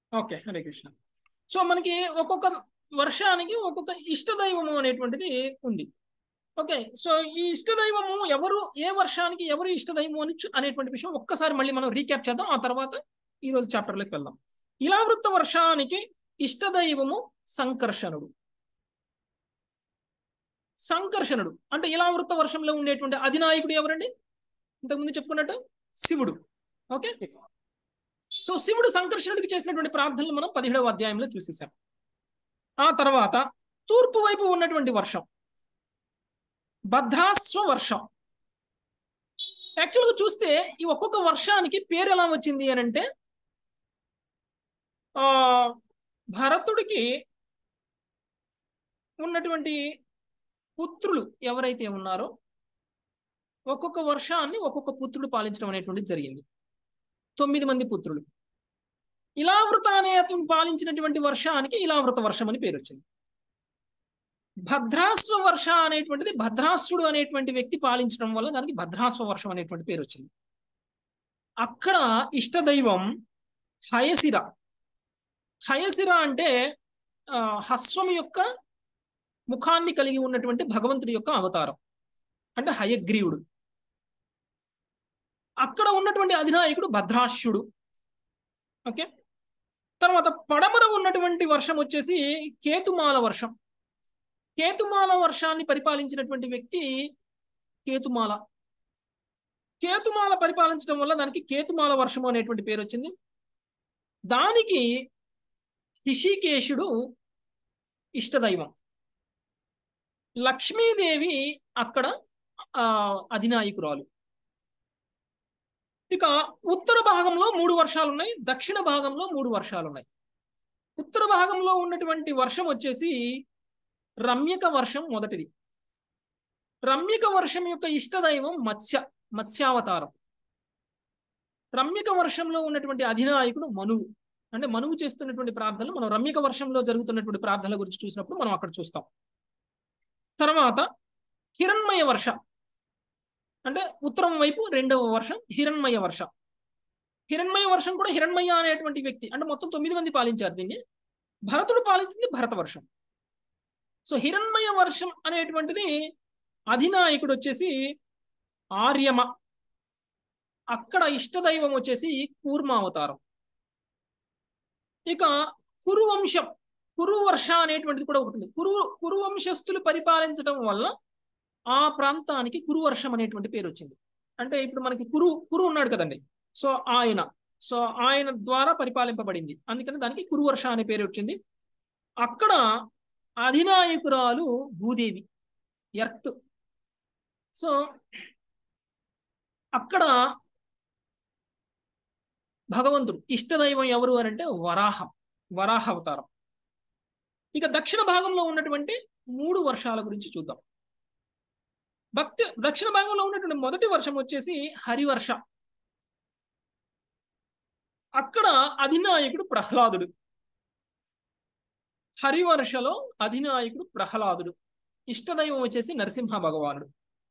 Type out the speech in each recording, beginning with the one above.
Okay Hare Krishna so మనకి ఒక్కొక్క వర్షానికి ఒక్కొక్క ఇష్టదైవము అనేటువంటిది ఉంది ఓకే సో ఈ ఇష్టదైవము ఎవరు ఏ వర్షానికి ఎవరు ఇష్టదైవము అని చు- అనేటువంటి విషయం ఒక్కసారి మళ్ళీ మనం రీక్యాప్ చేద్దాం ఆ తర్వాత ఈ రోజు చాప్టర్లోకి వెళ్దాం ఇలావృత్త వర్షానికి ఇష్టదైవము సంకర్షణుడు సంకర్షణుడు అంటే ఇలావృత్త వర్షంలో ఉండేటువంటి అధినాయకుడు ఎవరండి ఇంతకుముందు చెప్పుకున్నట్టు శివుడు ఓకే సో శివుడు సంకర్షణుడికి చేసినటువంటి ప్రార్థనలు మనం పదిహేడవ అధ్యాయంలో చూసేసాం ఆ తర్వాత తూర్పు వైపు ఉన్నటువంటి వర్షం భద్రాస్వ వర్షం యాక్చువల్గా చూస్తే ఈ ఒక్కొక్క వర్షానికి పేరు ఎలా వచ్చింది అని అంటే ఆ భరతుడికి ఉన్నటువంటి పుత్రులు ఎవరైతే ఉన్నారో ఒక్కొక్క వర్షాన్ని ఒక్కొక్క పుత్రుడు పాలించడం అనేటువంటిది జరిగింది తొమ్మిది మంది పుత్రులు ఇలావృత అనే అతను పాలించినటువంటి వర్షానికి ఇలావృత వర్షం అని పేరు వచ్చింది భద్రాస్వ వర్ష అనేటువంటిది భద్రాసుడు అనేటువంటి వ్యక్తి పాలించడం వల్ల దానికి భద్రాస్వ వర్షం అనేటువంటి పేరు వచ్చింది అక్కడ ఇష్టదైవం హయసిర హయసిర అంటే ఆ, హస్వం యొక్క ముఖాన్ని కలిగి ఉన్నటువంటి భగవంతుడి యొక్క అవతారం అంటే హయగ్రీవుడు అక్కడ ఉన్నటువంటి అధినాయకుడు భద్రాశ్యుడు ఓకే తర్వాత పడమర ఉన్నటువంటి వర్షం వచ్చేసి కేతుమాల వర్షం కేతుమాల వర్షాన్ని పరిపాలించినటువంటి వ్యక్తి కేతుమాల కేతుమాల పరిపాలించడం వల్ల దానికి కేతుమాల వర్షము అనేటువంటి పేరు వచ్చింది దానికి హిషికేశుడు ఇష్టదైవం లక్ష్మీదేవి అక్కడ ఆ, అధినాయకురాలు ఇక ఉత్తర భాగంలో మూడు వర్షాలు ఉన్నాయి దక్షిణ భాగంలో మూడు వర్షాలు ఉన్నాయి ఉత్తర భాగంలో ఉన్నటువంటి వర్షం వచ్చేసి రమ్యక వర్షం మొదటిది రమ్యక వర్షం యొక్క ఇష్టదైవం మత్స్య మత్స్యావతారం రమ్యక వర్షంలో ఉన్నటువంటి అధినాయకుడు మనువు అంటే మనువు చేస్తున్నటువంటి ప్రార్థనలు మనం రమ్యక వర్షంలో జరుగుతున్నటువంటి ప్రార్థనల గురించి చూసినప్పుడు మనం అక్కడ చూస్తాం తర్వాత హిరణ్మయ వర్ష అంటే ఉత్తరం వైపు రెండవ వర్షం హిరణ్మయ వర్ష హిరణ్మయ వర్షం కూడా హిరణ్మయ అనేటువంటి వ్యక్తి అంటే మొత్తం తొమ్మిది మంది పాలించారు దీన్ని భరతుడు పాలించింది భరత వర్షం సో హిరణ్మయ వర్షం అనేటువంటిది అధినాయకుడు వచ్చేసి ఆర్యమ అక్కడ ఇష్టదైవం వచ్చేసి కూర్మావతారం ఇక కురువంశం కురువర్ష అనేటువంటిది కూడా ఒకటి ఉంది కురు కురువంశస్థులు పరిపాలించడం వల్ల ఆ ప్రాంతానికి కురువర్షం అనేటువంటి పేరు వచ్చింది అంటే ఇప్పుడు మనకి కురు కురు ఉన్నాడు కదండి సో ఆయన సో ఆయన ద్వారా పరిపాలింపబడింది అందుకని దానికి కురువర్ష అనే పేరు వచ్చింది అక్కడ అధినాయకురాలు భూదేవి ఎర్త్ సో అక్కడ భగవంతుడు ఇష్టదైవం ఎవరు అని అంటే వరాహం వరాహ అవతారం ఇక దక్షిణ భాగంలో ఉన్నటువంటి మూడు వర్షాల గురించి చూద్దాం భక్తి దక్షిణ భాగంలో ఉన్నటువంటి మొదటి వర్షం వచ్చేసి హరివర్ష అక్కడ అధినాయకుడు ప్రహ్లాదుడు హరివర్షలో అధినాయకుడు ప్రహ్లాదుడు ఇష్టదైవం వచ్చేసి నరసింహ భగవానుడు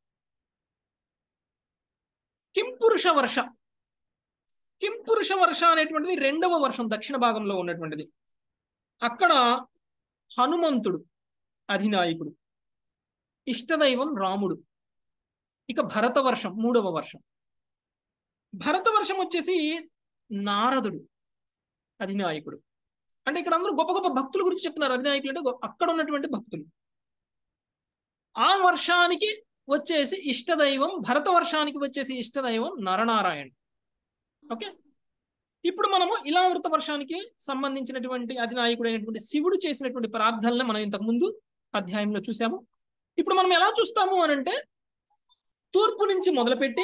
కింపురుష వర్ష కింపురుష వర్ష అనేటువంటిది రెండవ వర్షం దక్షిణ భాగంలో ఉన్నటువంటిది అక్కడ హనుమంతుడు అధినాయకుడు ఇష్టదైవం రాముడు ఇక భరత వర్షం మూడవ వర్షం భరత వర్షం వచ్చేసి నారదుడు అధినాయకుడు అంటే ఇక్కడ అందరూ గొప్ప గొప్ప భక్తుల గురించి చెప్తున్నారు అధినాయకులు అంటే గొ- అక్కడ ఉన్నటువంటి భక్తులు ఆ వర్షానికి వచ్చేసి ఇష్టదైవం భరత వర్షానికి వచ్చేసి ఇష్టదైవం నరనారాయణ ఓకే ఇప్పుడు మనము ఇలావృత వర్షానికి సంబంధించినటువంటి అధినాయకుడైనటువంటి శివుడు చేసినటువంటి ప్రార్థనలు మనం ఇంతకు ముందు అధ్యాయంలో చూసాము ఇప్పుడు మనం ఎలా చూస్తాము అని అంటే తూర్పు నుంచి మొదలుపెట్టి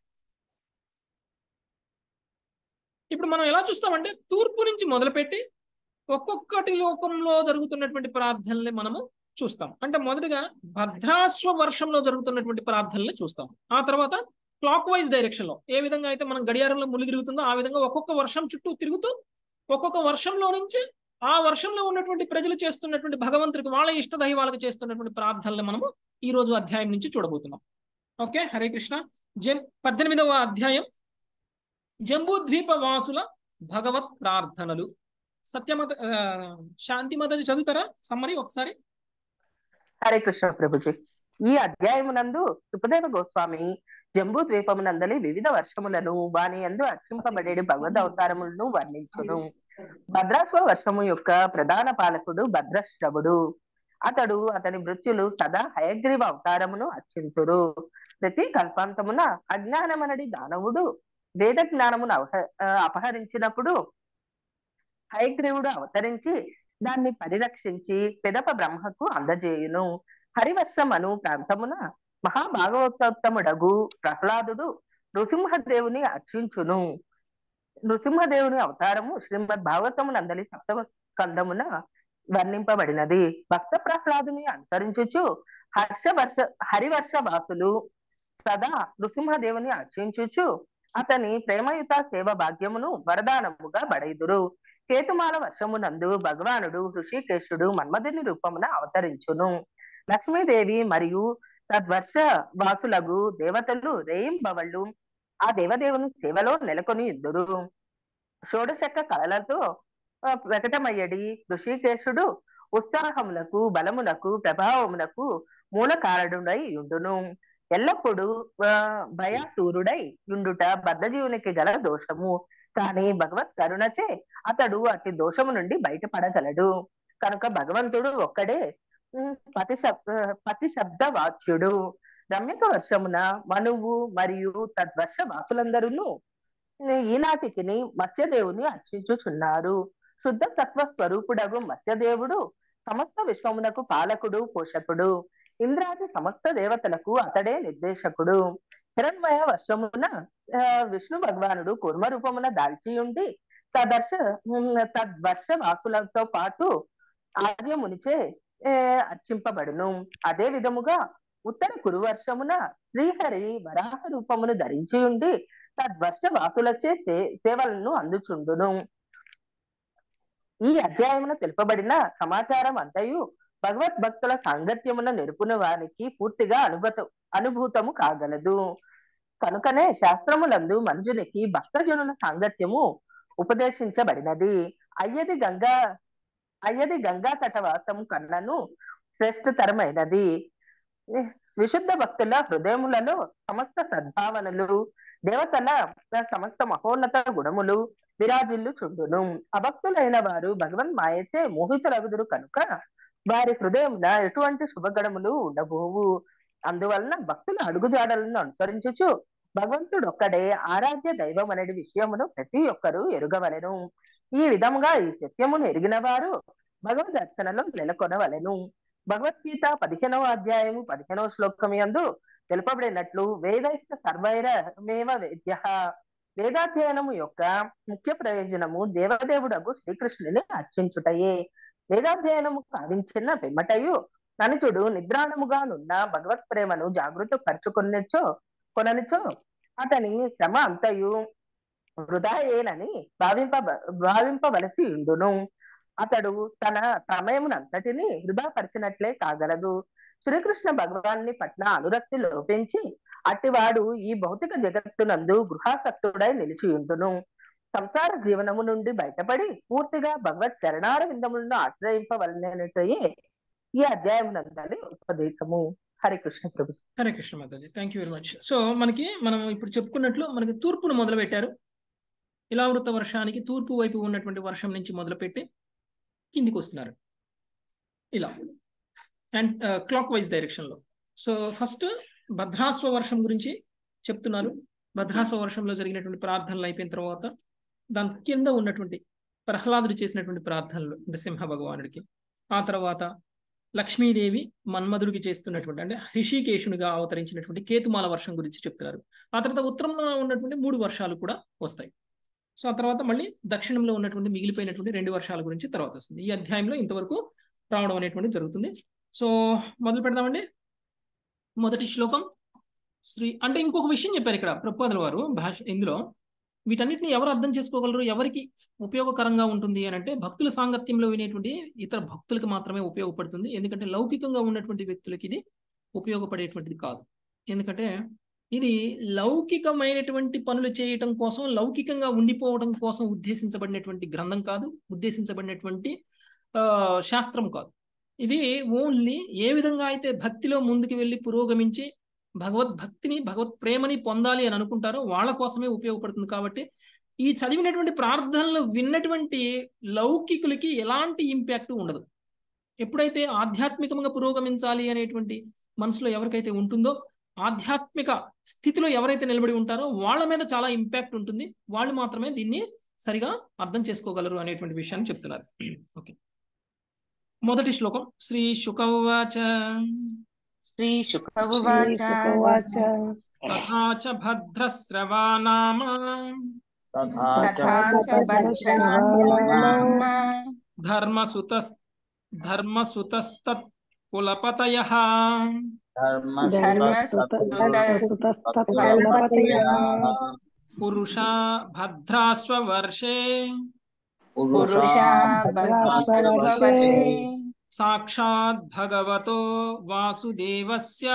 ఇప్పుడు మనం ఎలా చూస్తామంటే తూర్పు నుంచి మొదలుపెట్టి ఒక్కొక్కటి లోకంలో జరుగుతున్నటువంటి ప్రార్థనల్ని మనము చూస్తాం అంటే మొదటిగా భద్రాశ్వ వర్షంలో జరుగుతున్నటువంటి ప్రార్థనల్ని చూస్తాం ఆ తర్వాత క్లాక్ వైజ్ డైరెక్షన్ లో ఏ విధంగా అయితే మనం గడియారంలో ముళ్ళు తిరుగుతుందో ఆ విధంగా ఒక్కొక్క వర్షం చుట్టూ తిరుగుతూ ఒక్కొక్క వర్షంలో నుంచి ఆ వర్షంలో ఉన్నటువంటి ప్రజలు చేస్తున్నటువంటి భగవంతుడికి వాళ్ళ ఇష్ట దైవాలకు చేస్తున్నటువంటి ప్రార్థనలు మనము ఈ రోజు అధ్యాయం నుంచి చూడబోతున్నాం ఓకే హరే కృష్ణ జం పద్దెనిమిదవ అధ్యాయం జంబూద్వీప వాసుల భగవత్ ప్రార్థనలు సత్యమాత ఆ, శాంతి మాతాజీ చదువుతారా సమ్మరి ఒకసారి హరే కృష్ణ ప్రభుజీ ఈ అధ్యాయమునందు సుఖదేవ గోస్వామి జంబూ ద్వీపమునందలి వివిధ వర్షములను వాని యందు అర్చింపబడేడు భగవద్ అవతారములను వర్ణించును భద్రాశ్వ వర్షము యొక్క ప్రధాన పాలకుడు భద్రశ్రవుడు అతడు అతని మృత్యులు సదా హయగ్రీవ అవతారమును అర్చింతురు ప్రతి కల్పాంతమున అజ్ఞానమనడి దానవుడు వేద జ్ఞానమును అవహ- ఆ, అపహరించినప్పుడు హయగ్రీవుడు అవతరించి దాన్ని పరిరక్షించి పెదప బ్రహ్మకు అందజేయును హరివర్షం అను ప్రాంతమున మహాభాగవతోత్తముడగు ప్రహ్లాదుడు నృసింహదేవుని అర్చించును నృసింహదేవుని అవతారము శ్రీమద్ భాగవతము నందలి సప్తమ స్కందమున వర్ణింపబడినది భక్త ప్రహ్లాదుని అనుసరించుచు హర్ష వర్ష హరివర్ష వాసులు సదా నృసింహదేవుని అర్చించుచు అతని ప్రేమయుత సేవ భాగ్యమును వరదానముగా బడైదురు కేతుమాల వర్షమునందు భగవానుడు ఋషికేశుడు మన్మధుని రూపమున అవతరించును లక్ష్మీదేవి మరియు తద్వర్ష వాసులగు దేవతలు రేయింబవళ్ళు ఆ దేవదేవుని సేవలో నెలకొని ఇద్దరు షోడశక్క కళలతో ఆ, ప్రకటమయ్యడి ఋషికేశుడు ఉత్సాహములకు బలమునకు ప్రభావమునకు మూల కారణుడై ఉండును ఎల్లప్పుడూ ఆ, భయాసూరుడై ఉండుట బద్ధజీవునికి గల దోషము కానీ భగవత్ కరుణచే అతడు అతి దోషము నుండి బయటపడగలడు కనుక భగవంతుడు ఒక్కడే ఉమ్, పతి శబ్ పతి శబ్ద వాచ్యుడు రమ్యక వర్షమున మనువు మరియు తద్వర్ష వాసులందరూ ఈనాటికి మత్స్యదేవుని అర్చించుచున్నారు శుద్ధ తత్వ స్వరూపుడగు మత్స్యదేవుడు సమస్త విశ్వమునకు పాలకుడు పోషకుడు ఇంద్రాది సమస్త దేవతలకు అతడే నిర్దేశకుడు హిరణ్మయ వర్షమున ఆ, విష్ణు భగవానుడు కుర్మ రూపమున దాల్చి ఉండి తదర్శ ఉమ్, తద్వర్ష వాసులతో పాటు ఆర్యమునిచే ఏ, అర్చింపబడును అదే విధముగా ఉత్తర కురువర్షమున శ్రీహరి వరాహ రూపమును ధరించి ఉండి తద్వర్ష వాసులచే సే- సేవలను అందుచుండును ఈ అధ్యాయమున తెలుపబడిన సమాచారం అంతయు భగవద్ భక్తుల సాంగత్యమున నెరుపున వారికి పూర్తిగా అనుభూత అనుభూతము కాగలదు కనుకనే శాస్త్రములందు మనుజునికి భక్తజనుల సాంగత్యము ఉపదేశించబడినది అయ్యది గంగా అయ్యది గంగా తటవాసము కన్నను శ్రేష్టతరమైనది విశుద్ధ భక్తుల హృదయములలో సమస్త సద్భావనలు దేవతల సమస్త మహోన్నత గుణములు విరాజిల్లు చుండును అభక్తులైన వారు భగవన్ మాయచే మోహితులగుదురు కనుక వారి హృదయమున ఎటువంటి శుభగణములు ఉండబోవు అందువలన భక్తుల అడుగుజాడలను అనుసరించుచు భగవంతుడు ఒక్కడే ఆరాధ్య దైవం అనే విషయమును ప్రతి ఒక్కరూ ఎరుగవలెను ఈ విధముగా ఈ సత్యమును ఎరిగిన వారు భగవద్ దర్శనలో నెలకొనవలెను భగవద్గీత పదిహేనవ అధ్యాయము పదిహేనవ శ్లోకం యందు తెలుపబడినట్లు వేదైక సర్వైరమేవ వేద్య వేదాధ్యయనము యొక్క ముఖ్య ప్రయోజనము దేవదేవుడకు శ్రీకృష్ణుని అర్చించుటయే వేదాధ్యయనము సాధించిన పిమ్మటయు ననుచుడు నిద్రాణముగా నున్న భగవత్ ప్రేమను జాగృత పరుచుకొనొచ్చో కొననిచో అతని శ్రమ అంతయు వృధాయేనని భావింప భావింపవలసి ఉండును అతడు తన సమయమునంతటిని వృధా పరిచినట్లే కాగలదు శ్రీకృష్ణ భగవాన్ని పట్ల అనురక్తి లోపించి అట్టివాడు ఈ భౌతిక జగత్తునందు గృహాసక్తుడై నిలిచి ఉండును సంసార జీవనము నుండి బయటపడి పూర్తిగా భగవత్ చరణార విందములను ఆశ్రయింపవలనటయే ఈ అధ్యాయం నందలి ఉపదేశము హరి కృష్ణ ప్రభు హరే కృష్ణ మాతాజీ thank you very much so మనకి మనం ఇప్పుడు చెప్పుకున్నట్లు మనకి తూర్పును మొదలు పెట్టారు ఇలావృత వర్షానికి తూర్పు వైపు ఉన్నటువంటి వర్షం నుంచి మొదలుపెట్టి కిందికి వస్తున్నారు ఇలా అండ్ క్లాక్ వైజ్ డైరెక్షన్లో సో ఫస్ట్ భద్రాస్వ వర్షం గురించి చెప్తున్నారు భద్రాస్వ వర్షంలో జరిగినటువంటి ప్రార్థనలు అయిపోయిన తర్వాత దాని కింద ఉన్నటువంటి ప్రహ్లాదుడు చేసినటువంటి ప్రార్థనలు నరసింహ భగవానుడికి ఆ తర్వాత లక్ష్మీదేవి మన్మధుడికి చేస్తున్నటువంటి అంటే హృషికేశునిగా అవతరించినటువంటి కేతుమాల వర్షం గురించి చెప్తున్నారు ఆ తర్వాత ఉత్తరంలో ఉన్నటువంటి మూడు వర్షాలు కూడా వస్తాయి సో ఆ తర్వాత మళ్ళీ దక్షిణంలో ఉన్నటువంటి మిగిలిపోయినటువంటి రెండు వర్షాల గురించి తర్వాత వస్తుంది ఈ అధ్యాయంలో ఇంతవరకు రావడం అనేటువంటి జరుగుతుంది సో మొదలు పెడదామండి మొదటి శ్లోకం శ్రీ అంటే ఇంకొక విషయం చెప్పారు ఇక్కడ ప్రపోదల వారు భాష ఇందులో వీటన్నిటిని ఎవరు అర్థం చేసుకోగలరు ఎవరికి ఉపయోగకరంగా ఉంటుంది అని అంటే భక్తుల సాంగత్యంలో వినేటువంటి ఇతర భక్తులకు మాత్రమే ఉపయోగపడుతుంది ఎందుకంటే లౌకికంగా ఉన్నటువంటి వ్యక్తులకి ఇది ఉపయోగపడేటువంటిది కాదు ఎందుకంటే ఇది లౌకికమైనటువంటి పనులు చేయటం కోసం లౌకికంగా ఉండిపోవడం కోసం ఉద్దేశించబడినటువంటి గ్రంథం కాదు ఉద్దేశించబడినటువంటి ఆ, శాస్త్రం కాదు ఇది ఓన్లీ ఏ విధంగా అయితే భక్తిలో ముందుకు వెళ్ళి పురోగమించి భగవద్భక్తిని భగవత్ ప్రేమని పొందాలి అని అనుకుంటారో వాళ్ళ కోసమే ఉపయోగపడుతుంది కాబట్టి ఈ చదివినటువంటి ప్రార్థనలు విన్నటువంటి లౌకికులకి ఎలాంటి ఇంపాక్ట్ ఉండదు ఎప్పుడైతే ఆధ్యాత్మికంగా పురోగమించాలి అనేటువంటి మనసులో ఎవరికైతే ఉంటుందో ఆధ్యాత్మిక స్థితిలో ఎవరైతే నిలబడి ఉంటారో వాళ్ళ మీద చాలా ఇంపాక్ట్ ఉంటుంది వాళ్ళు మాత్రమే దీన్ని సరిగా అర్థం చేసుకోగలరు అనేటువంటి విషయాన్ని చెప్తున్నారు ఓకే మొదటి శ్లోకం శ్రీ శుకవాచ శ్రీ శుకవాచ श्रीशुकवाच తథా చ భద్రస్రవానామ तथा తథా च చ భద్రశ్రవామ ధర్మసుత ధర్మసుతస్తత్ కులపతయ धर्मस्तुतस्तत्कुलपतयः పురుష భద్రాస్వర్షే పురుషా భద్రాశ్వవర్షే సాక్షాత్ భగవతో వాసుదేవస్య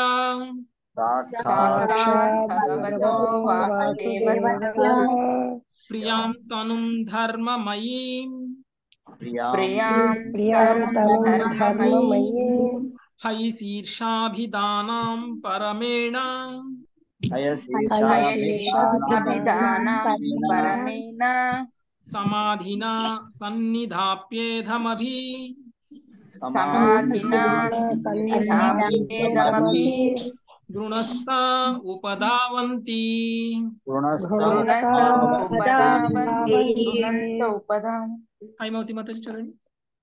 సాక్షాత్ భగవతో వాసుదేవస్య ప్రియాం తనుం ధర్మమయీం ప్రియాం प्रियां तनुं धर्ममयी హై శీర్షాభిదానాం పరమేణ అభిధానం పరమేణ సమాధినా సన్నిధాప్యేధమభి సమాధినా సన్నిధామపి గృణస్థ ఉపదావంతి ఉపదాం హైమవతి మాతాజీ చదవండి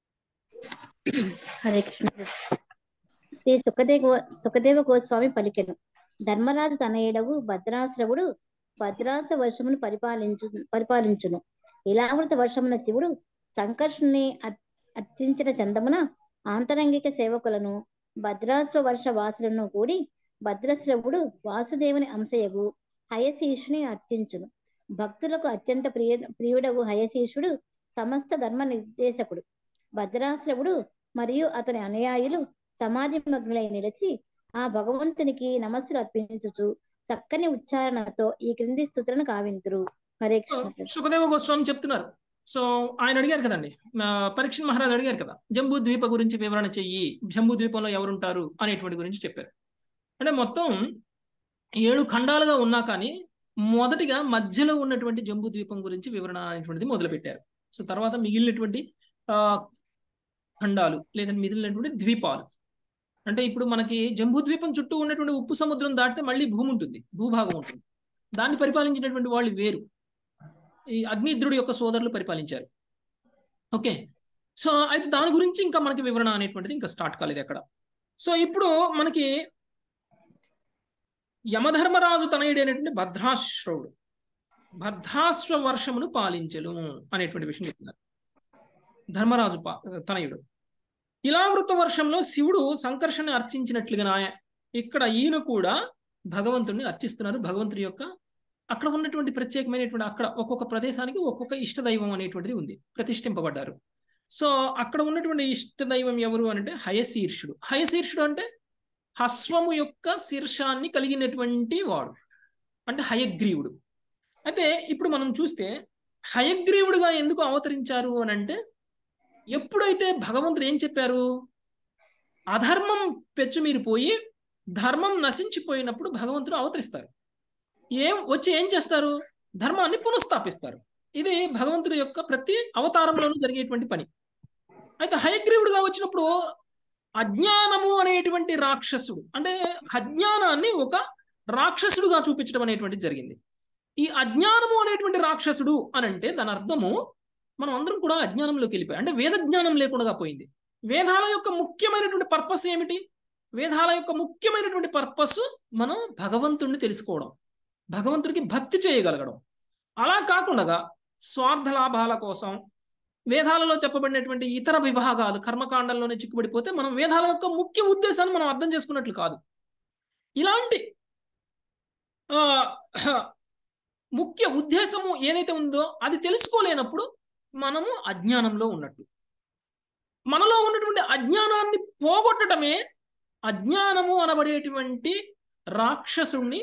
హరే కృష్ణ శ్రీ సుఖదేవ గో- సుఖదేవ గోస్వామి పలికెను ధర్మరాజు తనయుడవు భద్రాశ్రవుడు భద్రాస వర్షమును పరిపాలించు పరిపాలించును ఇలావృత వర్షమున శివుడు సంకర్షుని అర్- అర్చించిన చందమున ఆంతరంగిక సేవకులను భద్రాశ్వ వర్ష వాసులను కూడి భద్రశ్రవుడు వాసుదేవుని అంశయగు హయశీషుని అర్చించును భక్తులకు అత్యంత ప్రియ ప్రియుడగు హయశీషుడు సమస్త ధర్మ నిర్దేశకుడు భద్రాశ్రవుడు మరియు అతని అనుయాయులు సమాధి మగ్నులై నిలిచి ఆ భగవంతునికి నమస్సులు అర్పించుచు చక్కని ఉచ్చారణతో ఈ క్రింది స్థుతులను కావింతురు హరే కృష్ణ సుఖదేవ గోస్వామి చెప్తున్నారు సో ఆయన అడిగారు కదండి ఆ, పరీక్షణ్ మహారాజ్ అడిగారు కదా జంబూ ద్వీప గురించి వివరణ చెయ్యి జంబూ ద్వీపంలో ఎవరుంటారు అనేటువంటి గురించి చెప్పారు అంటే మొత్తం ఏడు ఖండాలుగా ఉన్నా కానీ మొదటిగా మధ్యలో ఉన్నటువంటి జంబూ ద్వీపం గురించి వివరణ అనేటువంటిది మొదలుపెట్టారు సో తర్వాత మిగిలినటువంటి ఆ ఖండాలు లేదంటే మిగిలినటువంటి ద్వీపాలు అంటే ఇప్పుడు మనకి జంబూ ద్వీపం చుట్టూ ఉన్నటువంటి ఉప్పు సముద్రం దాటితే మళ్ళీ భూమి ఉంటుంది భూభాగం ఉంటుంది దాన్ని పరిపాలించినటువంటి వాళ్ళు వేరు ఈ అగ్నిద్రుడి యొక్క సోదరులు పరిపాలించారు ఓకే సో అయితే దాని గురించి ఇంకా మనకి వివరణ అనేటువంటిది ఇంకా స్టార్ట్ కాలేదు అక్కడ సో ఇప్పుడు మనకి యమధర్మరాజు తనయుడైనటువంటి భద్రాశ్రవుడు భద్రాశ్వ వర్షమును పాలించను అనేటువంటి విషయం చెప్తున్నారు ధర్మరాజు పా తనయుడు ఇలావృత వర్షంలో శివుడు సంకర్షణ అర్చించినట్లుగా ఇక్కడ ఈయన కూడా భగవంతుడిని అర్చిస్తున్నారు భగవంతుడి యొక్క అక్కడ ఉన్నటువంటి ప్రత్యేకమైనటువంటి అక్కడ ఒక్కొక్క ప్రదేశానికి ఒక్కొక్క ఇష్ట దైవం అనేటువంటిది ఉంది ప్రతిష్ఠింపబడ్డారు సో అక్కడ ఉన్నటువంటి ఇష్ట దైవం ఎవరు అంటే హయశీర్షుడు హయశీర్షుడు అంటే హస్వము యొక్క శీర్షాన్ని కలిగినటువంటి వాడు అంటే హయగ్రీవుడు అయితే ఇప్పుడు మనం చూస్తే హయగ్రీవుడుగా ఎందుకు అవతరించారు అని అంటే ఎప్పుడైతే భగవంతుడు ఏం చెప్పారు అధర్మం పెచ్చు మీరు పోయి ధర్మం నశించిపోయినప్పుడు భగవంతుడు అవతరిస్తారు ఏం వచ్చి ఏం చేస్తారు ధర్మాన్ని పునఃస్థాపిస్తారు ఇది భగవంతుడి యొక్క ప్రతి అవతారంలోనూ జరిగేటువంటి పని అయితే హయగ్రీవుడుగా వచ్చినప్పుడు అజ్ఞానము అనేటువంటి రాక్షసుడు అంటే అజ్ఞానాన్ని ఒక రాక్షసుడుగా చూపించడం అనేటువంటిది జరిగింది ఈ అజ్ఞానము అనేటువంటి రాక్షసుడు అని అంటే దాని అర్థము మనం అందరం కూడా అజ్ఞానంలోకి వెళ్ళిపోయాం అంటే వేద జ్ఞానం లేకుండా పోయింది వేదాల యొక్క ముఖ్యమైనటువంటి పర్పస్ ఏమిటి వేదాల యొక్క ముఖ్యమైనటువంటి పర్పస్ మనం భగవంతుడిని తెలుసుకోవడం భగవంతుడికి భక్తి చేయగలగడం అలా కాకుండా స్వార్థ లాభాల కోసం వేదాలలో చెప్పబడినటువంటి ఇతర విభాగాలు కర్మకాండంలోనే చిక్కుబడిపోతే మనం వేదాల యొక్క ముఖ్య ఉద్దేశాన్ని మనం అర్థం చేసుకున్నట్లు కాదు ఇలాంటి ఆ, ముఖ్య ఉద్దేశము ఏదైతే ఉందో అది తెలుసుకోలేనప్పుడు మనము అజ్ఞానంలో ఉన్నట్టు మనలో ఉన్నటువంటి అజ్ఞానాన్ని పోగొట్టడమే అజ్ఞానము అనబడేటువంటి రాక్షసుణ్ణి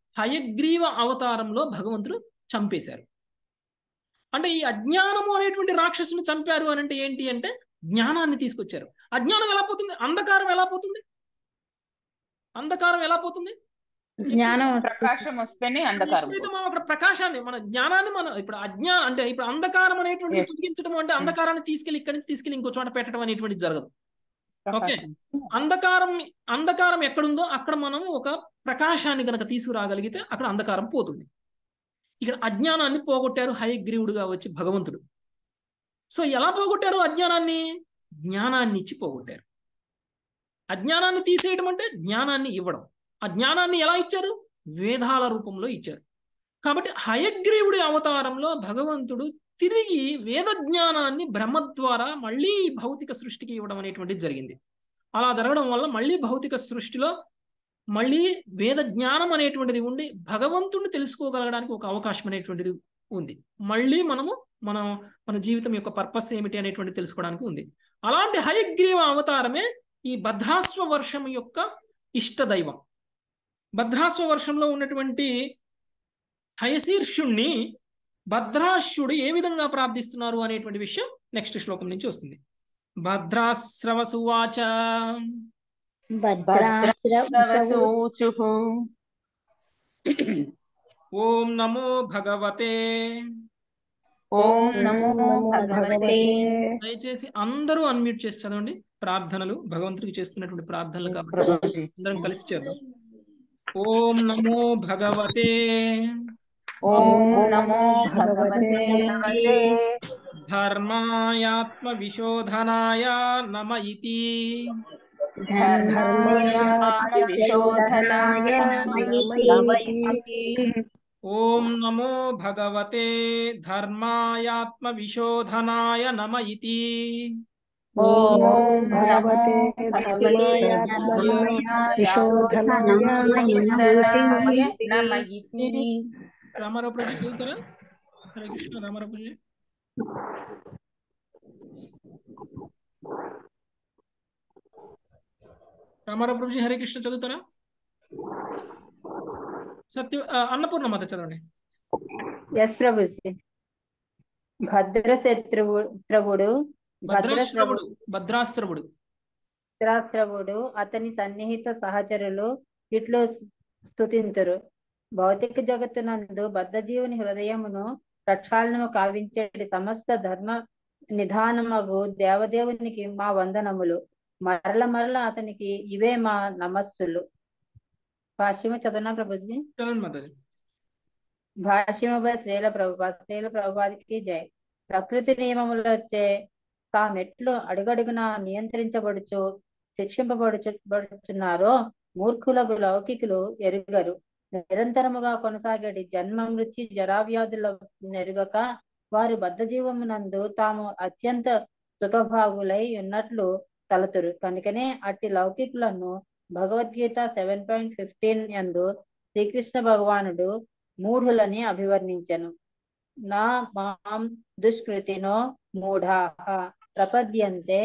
హయగ్రీవ అవతారంలో భగవంతుడు చంపేశారు అంటే ఈ అజ్ఞానము అనేటువంటి రాక్షసుని చంపారు అని అంటే ఏంటి అంటే జ్ఞానాన్ని తీసుకొచ్చారు అజ్ఞానం ఎలా పోతుంది అంధకారం ఎలా పోతుంది అంధకారం ఎలా పోతుంది జ్ఞానం ప్రకాశం వస్తేనే అంధకారం ఎప్పుడైతే మనం అక్కడ ప్రకాశాన్ని మన జ్ఞానాన్ని మనం ఇప్పుడు అజ్ఞా అంటే ఇప్పుడు అంధకారం అనేటువంటి Yes. తొలగించడం అంటే అంధకారాన్ని తీసుకెళ్లి ఇక్కడి నుంచి తీసుకెళ్లి ఇంకో చోట పెట్టడం అనేటువంటిది జరగదు ప్రకాశం అంధకారం అంధకారం ఎక్కడుందో అక్కడ మనం ఒక ప్రకాశాన్ని గనక తీసుకురాగలిగితే అక్కడ అంధకారం పోతుంది ఇక్కడ అజ్ఞానాన్ని పోగొట్టారు హయగ్రీవుడుగా వచ్చి భగవంతుడు సో ఎలా పోగొట్టారు అజ్ఞానాన్ని జ్ఞానాన్ని ఇచ్చి పోగొట్టారు అజ్ఞానాన్ని తీసేయడం అంటే జ్ఞానాన్ని ఇవ్వడం ఆ జ్ఞానాన్ని ఎలా ఇచ్చారు వేదాల రూపంలో ఇచ్చారు కాబట్టి హయగ్రీవుడి అవతారంలో భగవంతుడు తిరిగి వేద జ్ఞానాన్ని బ్రహ్మ ద్వారా మళ్ళీ భౌతిక సృష్టికి ఇవ్వడం అనేటువంటిది జరిగింది అలా జరగడం వల్ల మళ్ళీ భౌతిక సృష్టిలో మళ్ళీ వేద జ్ఞానం అనేటువంటిది ఉండి భగవంతుడిని తెలుసుకోగలగడానికి ఒక అవకాశం అనేటువంటిది ఉంది మళ్ళీ మనము మనం మన జీవితం యొక్క పర్పస్ ఏమిటి అనేటువంటిది తెలుసుకోవడానికి ఉంది అలాంటి హయగ్రీవ అవతారమే ఈ భద్రాశ్వ వర్షం యొక్క ఇష్ట దైవం భద్రాశ్వ వర్షంలో ఉన్నటువంటి హయశీర్షుణ్ణి భద్రాశ్యుడు ఏ విధంగా ప్రార్థిస్తున్నారు అనేటువంటి విషయం నెక్స్ట్ శ్లోకం నుంచి వస్తుంది భద్రాశ్రవ సువాచ భద్రాశ్రవసు భద్రవసూచుః ఓం నమో భగవతే ఓం నమో భగవతే భగవతే దయచేసి అందరూ అన్మ్యూట్ చేసి చదవండి ప్రార్థనలు భగవంతుడికి చేస్తున్నటువంటి ప్రార్థనలు కాబట్టి ప్రభుజీ అందరం కలిసి చేద్దాం ఓం నమో భగవతే ఓం నమో భగవతే ధర్మాయాత్మ విశోధనాయ నమ ఇతి ధర్మయాత్మవిశోధనాయ నమయితి. ఓం నమో భగవతే ధర్మాయాత్మ విశోధనాయ నమ ఇతి ఓం భగవతే విశోధనాయ నమయితి. రామారావు ప్రభు చదువుతారా హరే కృష్ణ రామారావు ప్రభు రామారావు ప్రభుజీ హరే కృష్ణ చదువుతారా సత్య ఆ, అన్నపూర్ణ మాత చదవండి ఎస్ ప్రభుజీ భద్రశత్రువు శ్రవుడు భద్రాశ్రవుడు భద్రాశ్రవుడు భద్రాశ్రవుడు అతని సన్నిహిత సహచరులు ఇట్లు స్తుతింతురు భౌతిక జగత్తునందు బద్ధజీవుని హృదయమును ప్రక్షాళనము కావించేటి సమస్త ధర్మ నిధానమగు దేవదేవునికి మా వందనములు మరల మరల అతనికి ఇవే మా నమస్సులు భాష్యము చదువునా ప్రభుజీ చదవండి మాతాజీ భాష్యముపై శ్రీల ప్రభుపాద శ్రీల ప్రభుపాదికి జై ప్రకృతి నియమములచే తామెట్లు అడుగడుగునా నియంత్రించబడుచు శిక్షింపబడుచు బడుచున్నారో మూర్ఖులకు లౌకికులు ఎరుగరు నిరంతరముగా కొనసాగేటి జన్మ మృత్యు జరావ్యాధుల నెరుగక వారు బద్ధజీవమునందు తాము అత్యంత సుఖభాగులై ఉన్నట్లు తలతురు కనుకనే అట్టి లౌకికులను భగవద్గీత సెవెన్ పాయింట్ ఫిఫ్టీన్ యందు శ్రీకృష్ణ భగవానుడు మూఢులని అభివర్ణించెను నా మాం దుష్కృతినో మూఢాః ప్రపద్యంతే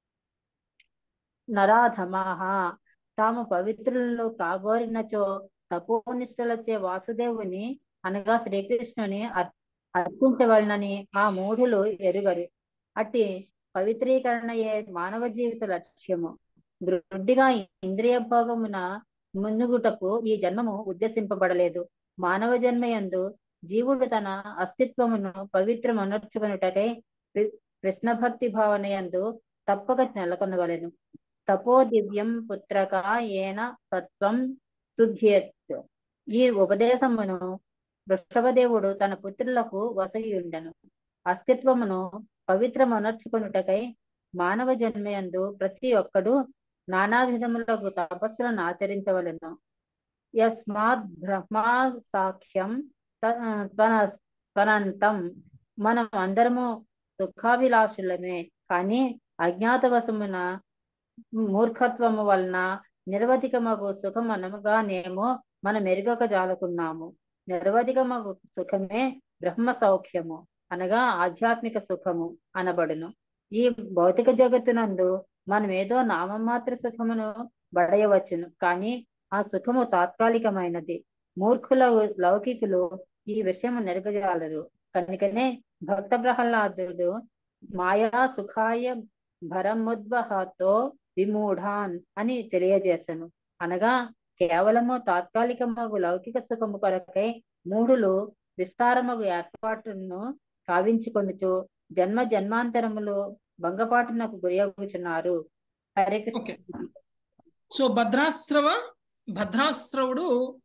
నరాధమాః తాము పవిత్రులలో కాగోరినచో తపోనిష్టలచే వాసుదేవుని అనగా శ్రీకృష్ణుని అర్- అర్పించవలనని ఆ మూఢులు ఎరుగరు అట్టి పవిత్రీకరణయే మానవ జీవిత లక్ష్యము దృఢిగా ఇంద్రియ భోగమున మునుగుటకు ఈ జన్మము ఉద్దేశింపబడలేదు మానవ జన్మయందు జీవుడు తన అస్తిత్వమును పవిత్రమనర్చుకొనుటకై కృ- కృష్ణ భక్తి భావనయందు తప్పక నెలకొనవలెను తపో దివ్యం పుత్రక ఏన తత్వం శుద్ధ్యత్ ఈ ఉపదేశమును వృషభదేవుడు తన పుత్రులకు వసగియుండెను అస్తిత్వమును పవిత్రమనర్చుకొనుటకై మానవ జన్మయందు ప్రతి ఒక్కడు నానా విధములకు తపస్సులను ఆచరించవలెను యస్మాత్ బ్రహ్మా సాక్ష్యం త- త్వన- త్వనంతం మనం అందరము దుఃఖాభిలాషులమే కానీ అజ్ఞాతవశమున మూర్ఖత్వము వలన నిర్వధికమగు సుఖమనగానేమో మనం ఎరుగక జాలుకున్నాము నిర్వధికమగు సుఖమే బ్రహ్మ సౌఖ్యము అనగా ఆధ్యాత్మిక సుఖము అనబడును ఈ భౌతిక జగత్తునందు మనం ఏదో నామమాత్ర సుఖమును బడయవచ్చును కానీ ఆ సుఖము తాత్కాలికమైనది మూర్ఖుల లౌకికులు ఈ విషయం నెరగజాలరు కనుకనే భక్త ప్రహ్లాదుడు మాయా సుఖాయ భరముద్వహతో విమూఢాన్ అని తెలియజేసను అనగా కేవలము తాత్కాలికమగు లౌకిక సుఖము కొరకై మూఢులు విస్తారమగు ఏర్పాటును కావించుకొనుచు జన్మ జన్మాంతరములు భంగపాటునకు గురియగుచున్నారు హరే ఓకే కృష్ణ సో భద్రాశ్రవ భద్రాశ్రవుడు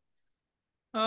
ఆ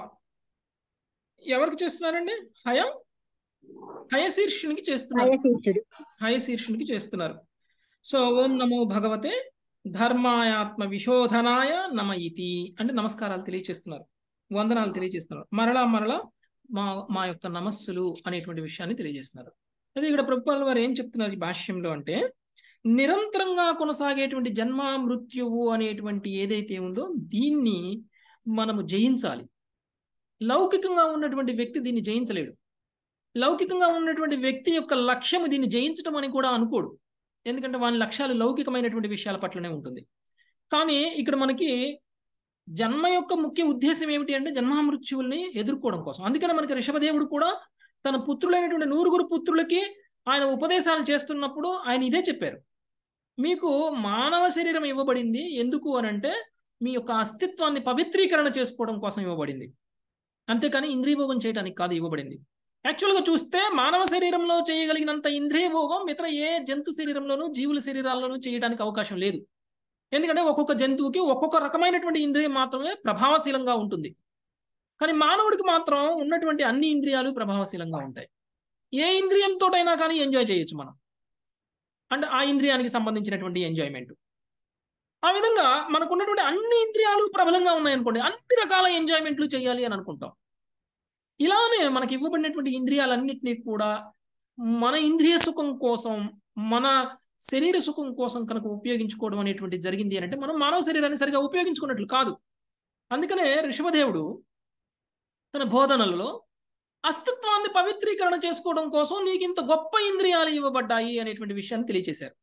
ఎవరికి చేస్తున్నారండి హయం హయశీర్షునికి చేస్తున్నారు హయశీర్షుడు హయశీర్షునికి చేస్తున్నారు సో ఓం నమో భగవతే ధర్మాయాత్మ విశోధనాయ నమ ఇతి అంటే నమస్కారాలు తెలియచేస్తున్నారు వందనాలు తెలియజేస్తున్నారు మరలా మరలా మా మా యొక్క నమస్సులు అనేటువంటి విషయాన్ని తెలియజేస్తున్నారు అయితే ఇక్కడ ప్రభుత్వాల వారు ఏం చెప్తున్నారు ఈ భాష్యంలో అంటే నిరంతరంగా కొనసాగేటువంటి జన్మ మృత్యువు అనేటువంటి ఏదైతే ఉందో దీన్ని మనము జయించాలి లౌకికంగా ఉన్నటువంటి వ్యక్తి దీన్ని జయించలేడు లౌకికంగా ఉన్నటువంటి వ్యక్తి యొక్క లక్ష్యం దీన్ని జయించడం అని కూడా అనుకోడు ఎందుకంటే వాని లక్ష్యాలు లౌకికమైనటువంటి విషయాల పట్లనే ఉంటుంది కానీ ఇక్కడ మనకి జన్మ యొక్క ముఖ్య ఉద్దేశం ఏమిటి అంటే జన్మమృత్యువుల్ని ఎదుర్కోవడం కోసం అందుకనే మనకి రిషభదేవుడు కూడా తన పుత్రులైనటువంటి నూరుగురు పుత్రులకి ఆయన ఉపదేశాలు చేస్తున్నప్పుడు ఆయన ఇదే చెప్పారు మీకు మానవ శరీరం ఇవ్వబడింది ఎందుకు అని అంటే మీ యొక్క అస్తిత్వాన్ని పవిత్రీకరణ చేసుకోవడం కోసం ఇవ్వబడింది అంతేకాని ఇంద్రియభోగం చేయడానికి కాదు ఇవ్వబడింది యాక్చువల్గా చూస్తే మానవ శరీరంలో చేయగలిగినంత ఇంద్రియ భోగం ఇతర ఏ జంతు శరీరంలోనూ జీవుల శరీరాల్లోనూ చేయడానికి అవకాశం లేదు ఎందుకంటే ఒక్కొక్క జంతువుకి ఒక్కొక్క రకమైనటువంటి ఇంద్రియం మాత్రమే ప్రభావశీలంగా ఉంటుంది కానీ మానవుడికి మాత్రం ఉన్నటువంటి అన్ని ఇంద్రియాలు ప్రభావశీలంగా ఉంటాయి ఏ ఇంద్రియంతోటైనా కానీ ఎంజాయ్ చేయొచ్చు మనం అంటే ఆ ఇంద్రియానికి సంబంధించినటువంటి ఎంజాయ్మెంట్ ఆ విధంగా మనకు ఉన్నటువంటి అన్ని ఇంద్రియాలు ప్రబలంగా ఉన్నాయనుకోండి అన్ని రకాల ఎంజాయ్మెంట్లు చేయాలి అని అనుకుంటాం ఇలానే మనకి ఇవ్వబడినటువంటి ఇంద్రియాలన్నింటినీ కూడా మన ఇంద్రియ సుఖం కోసం మన శరీర సుఖం కోసం కనుక ఉపయోగించుకోవడం అనేటువంటి జరిగింది అని అంటే మనం మానవ శరీరాన్ని సరిగా ఉపయోగించుకున్నట్లు కాదు అందుకనే ఋషభదేవుడు తన బోధనలలో అస్తిత్వాన్ని పవిత్రీకరణ చేసుకోవడం కోసం నీకు ఇంత గొప్ప ఇంద్రియాలు ఇవ్వబడ్డాయి అనేటువంటి విషయాన్ని తెలియచేశారు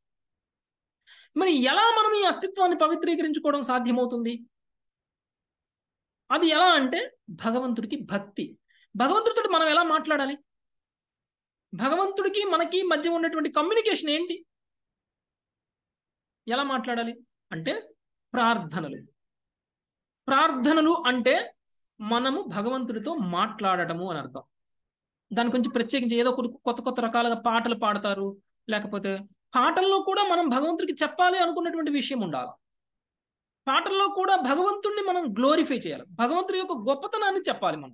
మరి ఎలా మనం ఈ అస్తిత్వాన్ని పవిత్రీకరించుకోవడం సాధ్యమవుతుంది అది ఎలా అంటే భగవంతుడికి భక్తి భగవంతుడితో మనం ఎలా మాట్లాడాలి భగవంతుడికి మనకి మధ్య ఉన్నటువంటి కమ్యూనికేషన్ ఏంటి ఎలా మాట్లాడాలి అంటే ప్రార్థనలు ప్రార్థనలు అంటే మనము భగవంతుడితో మాట్లాడటము అని అర్థం దాని గురించి ప్రత్యేకించి ఏదో కొన్ని కొత్త కొత్త రకాలుగా పాటలు పాడతారు లేకపోతే పాటల్లో కూడా మనం భగవంతుడికి చెప్పాలి అనుకున్నటువంటి విషయం ఉండాలి పాటల్లో కూడా భగవంతుడిని మనం గ్లోరిఫై చేయాలి భగవంతుడి యొక్క గొప్పతనాన్ని చెప్పాలి మనం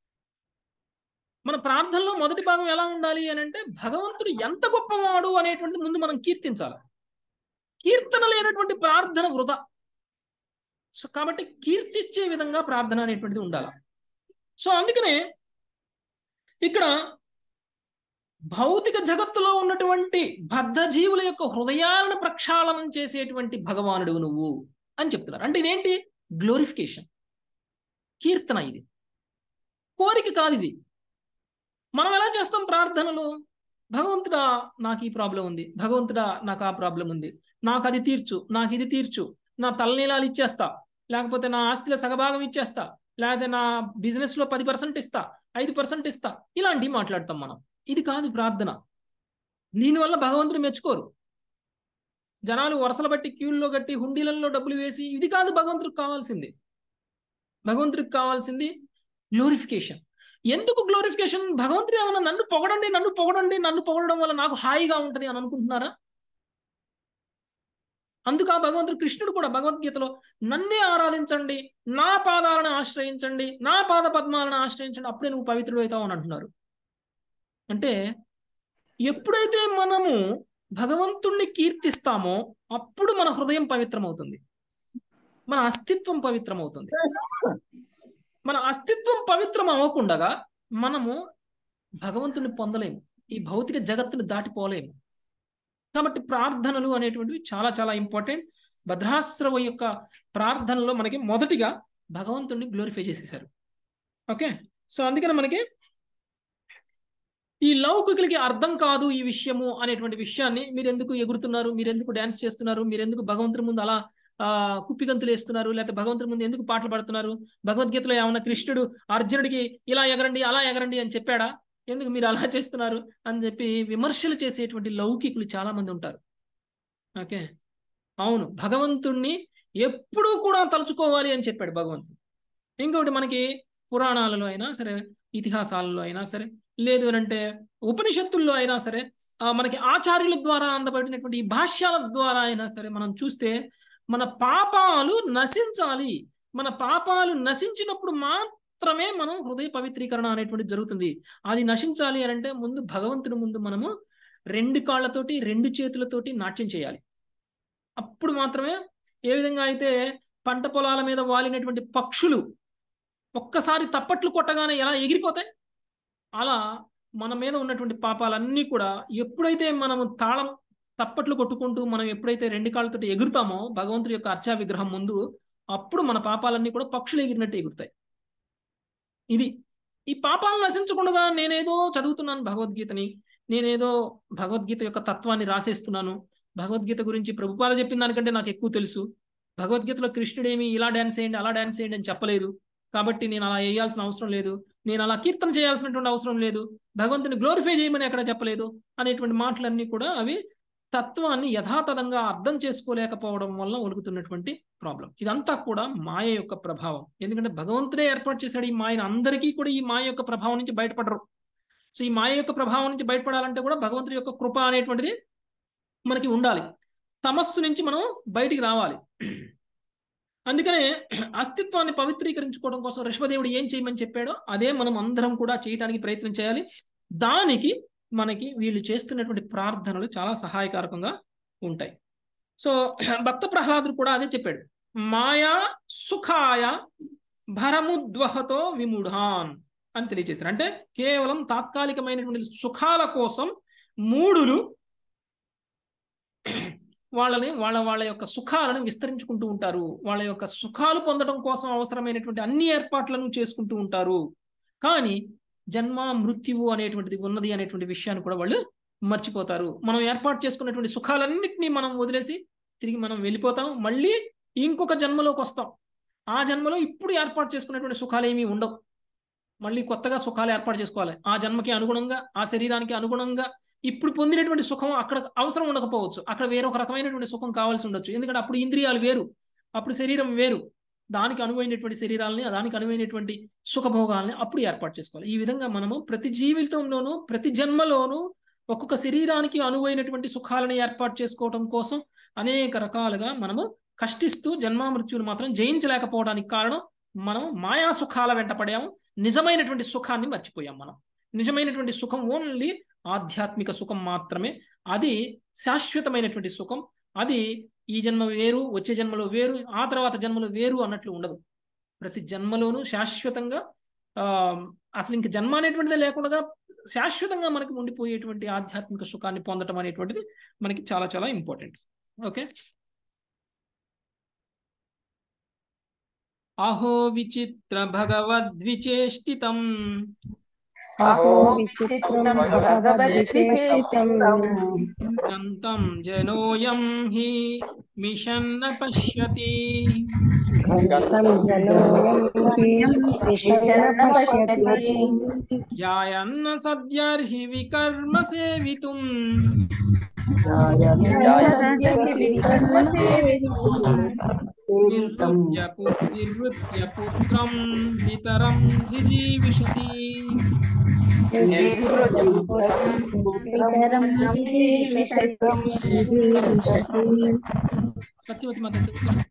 మన ప్రార్థనలో మొదటి భాగం ఎలా ఉండాలి అని అంటే భగవంతుడు ఎంత గొప్పవాడు అనేటువంటి ముందు మనం కీర్తించాలి కీర్తన లేనటువంటి ప్రార్థన వృధా సో కాబట్టి కీర్తిచ్చే విధంగా ప్రార్థన అనేటువంటిది ఉండాలి సో అందుకనే ఇక్కడ భౌతిక జగత్తులో ఉన్నటువంటి బద్ధజీవుల యొక్క హృదయాలను ప్రక్షాళనం చేసేటువంటి భగవానుడు నువ్వు అని చెప్తున్నారు అంటే ఇదేంటి గ్లోరిఫికేషన్ కీర్తన ఇది కోరిక కాదు ఇది మనం ఎలా చేస్తాం ప్రార్థనలు భగవంతుడా నాకు ఈ ప్రాబ్లం ఉంది భగవంతుడా నాకు ఆ ప్రాబ్లం ఉంది నాకు అది తీర్చు నాకు ఇది తీర్చు నా తలనీలాలు ఇచ్చేస్తా లేకపోతే నా ఆస్తిలో సగభాగం ఇచ్చేస్తా లేకపోతే నా బిజినెస్ లో పది పర్సెంట్ ఇస్తా ఐదు పర్సెంట్ ఇస్తా ఇలాంటివి మాట్లాడతాం మనం ఇది కాదు ప్రార్థన దీనివల్ల భగవంతుడు మెచ్చుకోరు జనాలు వరుసలు బట్టి క్యూల్లో కట్టి హుండీలలో డబ్బులు వేసి ఇది కాదు భగవంతుడికి కావాల్సింది భగవంతుడికి కావాల్సింది గ్లోరిఫికేషన్ ఎందుకు గ్లోరిఫికేషన్ భగవంతుడు ఏమన్నా నన్ను పొగడండి నన్ను పొగడండి నన్ను పొగడడం వల్ల నాకు హాయిగా ఉంటది అని అనుకుంటున్నారా అందుక భగవంతుడు కృష్ణుడు కూడా భగవద్గీతలో నన్నే ఆరాధించండి నా పాదాలను ఆశ్రయించండి నా పాద పద్మాలను ఆశ్రయించండి అప్పుడే నువ్వు పవిత్రుడు అవుతావు అని అంటున్నారు అంటే ఎప్పుడైతే మనము భగవంతుణ్ణి కీర్తిస్తామో అప్పుడు మన హృదయం పవిత్రమవుతుంది మన అస్తిత్వం పవిత్రమవుతుంది మన అస్తిత్వం పవిత్రం అవ్వకుండగా మనము భగవంతుని పొందలేము ఈ భౌతిక జగత్తుని దాటిపోలేము కాబట్టి ప్రార్థనలు అనేటువంటివి చాలా చాలా ఇంపార్టెంట్ భద్రాశ్రవ యొక్క ప్రార్థనలో మనకి మొదటిగా భగవంతుడిని గ్లోరిఫై చేసేసారు ఓకే సో అందుకని మనకి ఈ లౌకికులకి అర్థం కాదు ఈ విషయము అనేటువంటి విషయాన్ని మీరు ఎందుకు ఎగురుతున్నారు మీరు ఎందుకు డ్యాన్స్ చేస్తున్నారు మీరు ఎందుకు భగవంతుడి ముందు అలా ఆ కుప్పిగంతులు వేస్తున్నారు లేకపోతే భగవంతుడి ముందు ఎందుకు పాటలు పాడుతున్నారు భగవద్గీతలో ఏమన్నా కృష్ణుడు అర్జునుడికి ఇలా ఎగరండి అలా ఎగరండి అని చెప్పాడా ఎందుకు మీరు అలా చేస్తున్నారు అని చెప్పి విమర్శలు చేసేటువంటి లౌకికులు చాలా మంది ఉంటారు ఓకే అవును భగవంతుణ్ణి ఎప్పుడూ కూడా తలుచుకోవాలి అని చెప్పాడు భగవంతుడు ఇంకొకటి మనకి పురాణాలలో అయినా సరే ఇతిహాసాలలో అయినా సరే లేదు అని అంటే ఉపనిషత్తుల్లో అయినా సరే ఆ, మనకి ఆచార్యుల ద్వారా అందబడినటువంటి ఈ భాష్యాల ద్వారా అయినా సరే మనం చూస్తే మన పాపాలు నశించాలి మన పాపాలు నశించినప్పుడు మాత్రమే మనం హృదయ పవిత్రీకరణ అనేటువంటి జరుగుతుంది అది నశించాలి అని అంటే ముందు భగవంతుని ముందు మనము రెండు కాళ్ళతోటి రెండు చేతులతోటి నాట్యం చేయాలి అప్పుడు మాత్రమే ఏ విధంగా అయితే పంట పొలాల మీద వాలినటువంటి పక్షులు ఒక్కసారి తప్పట్లు కొట్టగానే ఎలా ఎగిరిపోతాయి అలా మన మీద ఉన్నటువంటి పాపాలన్నీ కూడా ఎప్పుడైతే మనము తాళం తప్పట్లు కొట్టుకుంటూ మనం ఎప్పుడైతే రెండు కాళ్ళతోటి ఎగురుతామో భగవంతుడి యొక్క అర్చా విగ్రహం ముందు అప్పుడు మన పాపాలన్నీ కూడా పక్షులు ఎగిరినట్టు ఎగురుతాయి ఇది ఈ పాపాలను నశించకుండా నేనేదో చదువుతున్నాను భగవద్గీతని నేనేదో భగవద్గీత యొక్క తత్వాన్ని రాసేస్తున్నాను భగవద్గీత గురించి ప్రభుపాద చెప్పిన దానికంటే నాకు ఎక్కువ తెలుసు భగవద్గీతలో కృష్ణుడేమి ఇలా డాన్స్ చేయండి అలా డాన్స్ చేయండి అని చెప్పలేదు కాబట్టి నేను అలా వేయాల్సిన అవసరం లేదు నేను అలా కీర్తన చేయాల్సినటువంటి అవసరం లేదు భగవంతుని గ్లోరిఫై చేయమని ఎక్కడ చెప్పలేదు అనేటువంటి మాటలన్నీ కూడా అవి తత్వాన్ని యథాతథంగా అర్థం చేసుకోలేకపోవడం వల్ల ఒలుగుతున్నటువంటి ప్రాబ్లం ఇదంతా కూడా మాయ యొక్క ప్రభావం ఎందుకంటే భగవంతుడే ఏర్పాటు చేశాడు ఈ మాయను అందరికీ కూడా ఈ మాయ యొక్క ప్రభావం నుంచి బయటపడరు సో ఈ మాయ యొక్క ప్రభావం నుంచి బయటపడాలంటే కూడా భగవంతుడి యొక్క కృప అనేటువంటిది మనకి ఉండాలి తమస్సు నుంచి మనం బయటికి రావాలి అందుకనే అస్తిత్వాన్ని పవిత్రీకరించుకోవడం కోసం ఋషభదేవుడు ఏం చేయమని చెప్పాడో అదే మనం అందరం కూడా చేయడానికి ప్రయత్నం చేయాలి దానికి మనకి వీళ్ళు చేస్తున్నటువంటి ప్రార్థనలు చాలా సహాయకారకంగా ఉంటాయి సో భక్త ప్రహ్లాదుడు కూడా అదే చెప్పాడు మాయా సుఖాయ భరముద్వహతో విముఢాన్ అని తెలియజేశారు అంటే కేవలం తాత్కాలికమైనటువంటి సుఖాల కోసం మూడులు వాళ్ళని వాళ్ళ వాళ్ళ యొక్క సుఖాలను విస్తరించుకుంటూ ఉంటారు వాళ్ళ యొక్క సుఖాలు పొందడం కోసం అవసరమైనటువంటి అన్ని ఏర్పాట్లను చేసుకుంటూ ఉంటారు కానీ జన్మ మృత్యువు అనేటువంటిది ఉన్నది అనేటువంటి విషయాన్ని కూడా వాళ్ళు మర్చిపోతారు మనం ఏర్పాటు చేసుకున్నటువంటి సుఖాలన్నింటినీ మనం వదిలేసి తిరిగి మనం వెళ్ళిపోతాం మళ్ళీ ఇంకొక జన్మలోకి వస్తాం ఆ జన్మలో ఇప్పుడు ఏర్పాటు చేసుకున్నటువంటి సుఖాలు ఏమీ ఉండవు మళ్ళీ కొత్తగా సుఖాలు ఏర్పాటు చేసుకోవాలి ఆ జన్మకి అనుగుణంగా ఆ శరీరానికి అనుగుణంగా ఇప్పుడు పొందినటువంటి సుఖం అక్కడ అవసరం ఉండకపోవచ్చు అక్కడ వేరొక రకమైనటువంటి సుఖం కావాల్సి ఉండొచ్చు ఎందుకంటే అప్పుడు ఇంద్రియాలు వేరు అప్పుడు శరీరం వేరు దానికి అనువైనటువంటి శరీరాలని దానికి అనువైనటువంటి సుఖభోగాల్ని అప్పుడు ఏర్పాటు చేసుకోవాలి ఈ విధంగా మనము ప్రతి జీవితంలోనూ ప్రతి జన్మలోనూ ఒక్కొక్క శరీరానికి అనువైనటువంటి సుఖాలను ఏర్పాటు చేసుకోవడం కోసం అనేక రకాలుగా మనము కష్టిస్తూ జన్మామృత్యులు మాత్రం జయించలేకపోవడానికి కారణం మనం మాయా సుఖాల వెంట పడాము నిజమైనటువంటి సుఖాన్ని మర్చిపోయాం మనం నిజమైనటువంటి సుఖం ఓన్లీ ఆధ్యాత్మిక సుఖం మాత్రమే అది శాశ్వతమైనటువంటి సుఖం అది ఈ జన్మ వేరు వచ్చే జన్మలో వేరు ఆ తర్వాత జన్మలో వేరు అన్నట్లు ఉండదు ప్రతి జన్మలోనూ శాశ్వతంగా ఆ అసలు ఇంక జన్మ అనేటువంటిదే లేకుండా శాశ్వతంగా మనకి ఉండిపోయేటువంటి ఆధ్యాత్మిక సుఖాన్ని పొందటం అనేటువంటిది మనకి చాలా చాలా ఇంపార్టెంట్ ఓకే అహో విచిత్ర భగవద్విచేష్టితం అహో విచిత్రం భగవద్విచేష్టితం గ్రంథం జనోయం హి మిషన్న పశ్యతి గతం జనోయం హి విషయన పశ్యతి యాయన్న సద్యర్హి వికర్మ సేవితుం నిర్వృత్య పు- నిర్వృత్య పుత్రం పితరం జిజీవిషతి ఇతరం సత్యవతి మాత చెప్తున్నారు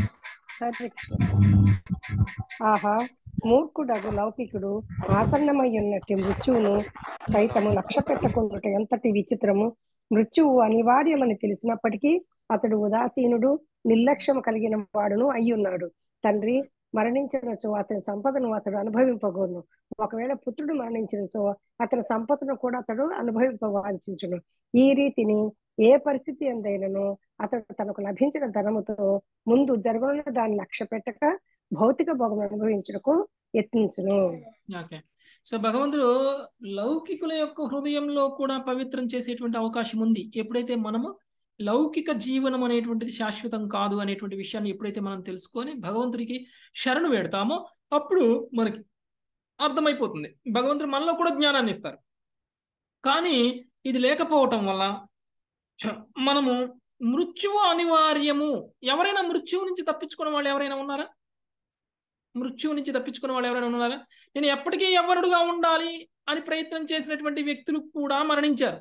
ఆహా మూర్ఖుడగు లౌకికుడు ఆసన్నమయ్యున్నట్టి మృత్యువును సైతము లక్ష్య పెట్టకుండుట ఎంతటి విచిత్రము మృత్యువు అనివార్యమని తెలిసినప్పటికీ అతడు ఉదాసీనుడు నిర్లక్ష్యం కలిగిన వాడును అయ్యున్నాడు తండ్రి మరణించినచో అతని సంపదను అతడు అనుభవింపగోను ఒకవేళ పుత్రుడు మరణించినచో అతని సంపదను కూడా అతడు అనుభవింపవాంఛించును ఈ రీతిని ఏ పరిస్థితి ఎందైనను అతడు తనకు లభించిన ధనముతో ముందు జరగనున్న దాన్ని లక్ష్య పెట్టక భౌతిక భోగం అనుభవించుటకు యత్నించును ఓకే సో భగవంతుడు లౌకికుల యొక్క హృదయంలో కూడా పవిత్రం చేసేటువంటి అవకాశం ఉంది ఎప్పుడైతే మనము లౌకిక జీవనం అనేటువంటిది శాశ్వతం కాదు అనేటువంటి విషయాన్ని ఎప్పుడైతే మనం తెలుసుకొని భగవంతుడికి శరణు వేడతామో అప్పుడు మనకి అర్థమైపోతుంది భగవంతుడు మనలో కూడా జ్ఞానాన్ని ఇస్తారు కానీ ఇది లేకపోవటం వల్ల చ- మనము మృత్యువు అనివార్యము ఎవరైనా మృత్యువు నుంచి తప్పించుకున్న వాళ్ళు ఎవరైనా ఉన్నారా మృత్యువు నుంచి తప్పించుకున్న వాళ్ళు ఎవరైనా ఉన్నారా నేను ఎప్పటికీ యవ్వనుడుగా ఉండాలి అని ప్రయత్నం చేసినటువంటి వ్యక్తులు కూడా మరణించారు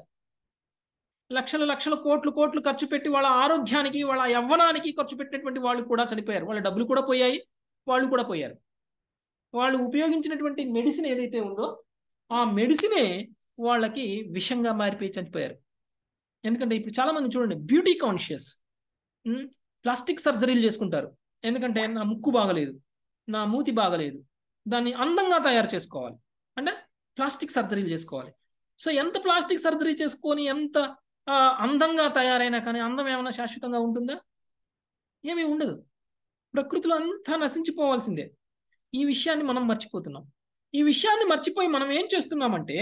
లక్షల లక్షల కోట్లు కోట్లు ఖర్చు పెట్టి వాళ్ళ ఆరోగ్యానికి వాళ్ళ యవ్వనానికి ఖర్చు పెట్టినటువంటి వాళ్ళు కూడా చనిపోయారు వాళ్ళ డబ్బులు కూడా పోయాయి వాళ్ళు కూడా పోయారు వాళ్ళు ఉపయోగించినటువంటి మెడిసిన్ ఏదైతే ఉందో ఆ మెడిసినే వాళ్ళకి విషంగా మారిపోయి చనిపోయారు ఎందుకంటే ఇప్పుడు చాలా మంది చూడండి బ్యూటీ కాన్షియస్ ప్లాస్టిక్ సర్జరీలు చేసుకుంటారు ఎందుకంటే నా ముక్కు బాగలేదు నా మూతి బాగలేదు దాన్ని అందంగా తయారు చేసుకోవాలి అంటే ప్లాస్టిక్ సర్జరీలు చేసుకోవాలి సో ఎంత ప్లాస్టిక్ సర్జరీ చేసుకొని ఎంత ఆ, అందంగా తయారైనా కానీ అందం ఏమైనా శాశ్వతంగా ఉంటుందా ఏమీ ఉండదు ప్రకృతిలో అంతా నశించిపోవాల్సిందే ఈ విషయాన్ని మనం మర్చిపోతున్నాం ఈ విషయాన్ని మర్చిపోయి మనం ఏం చేస్తున్నామంటే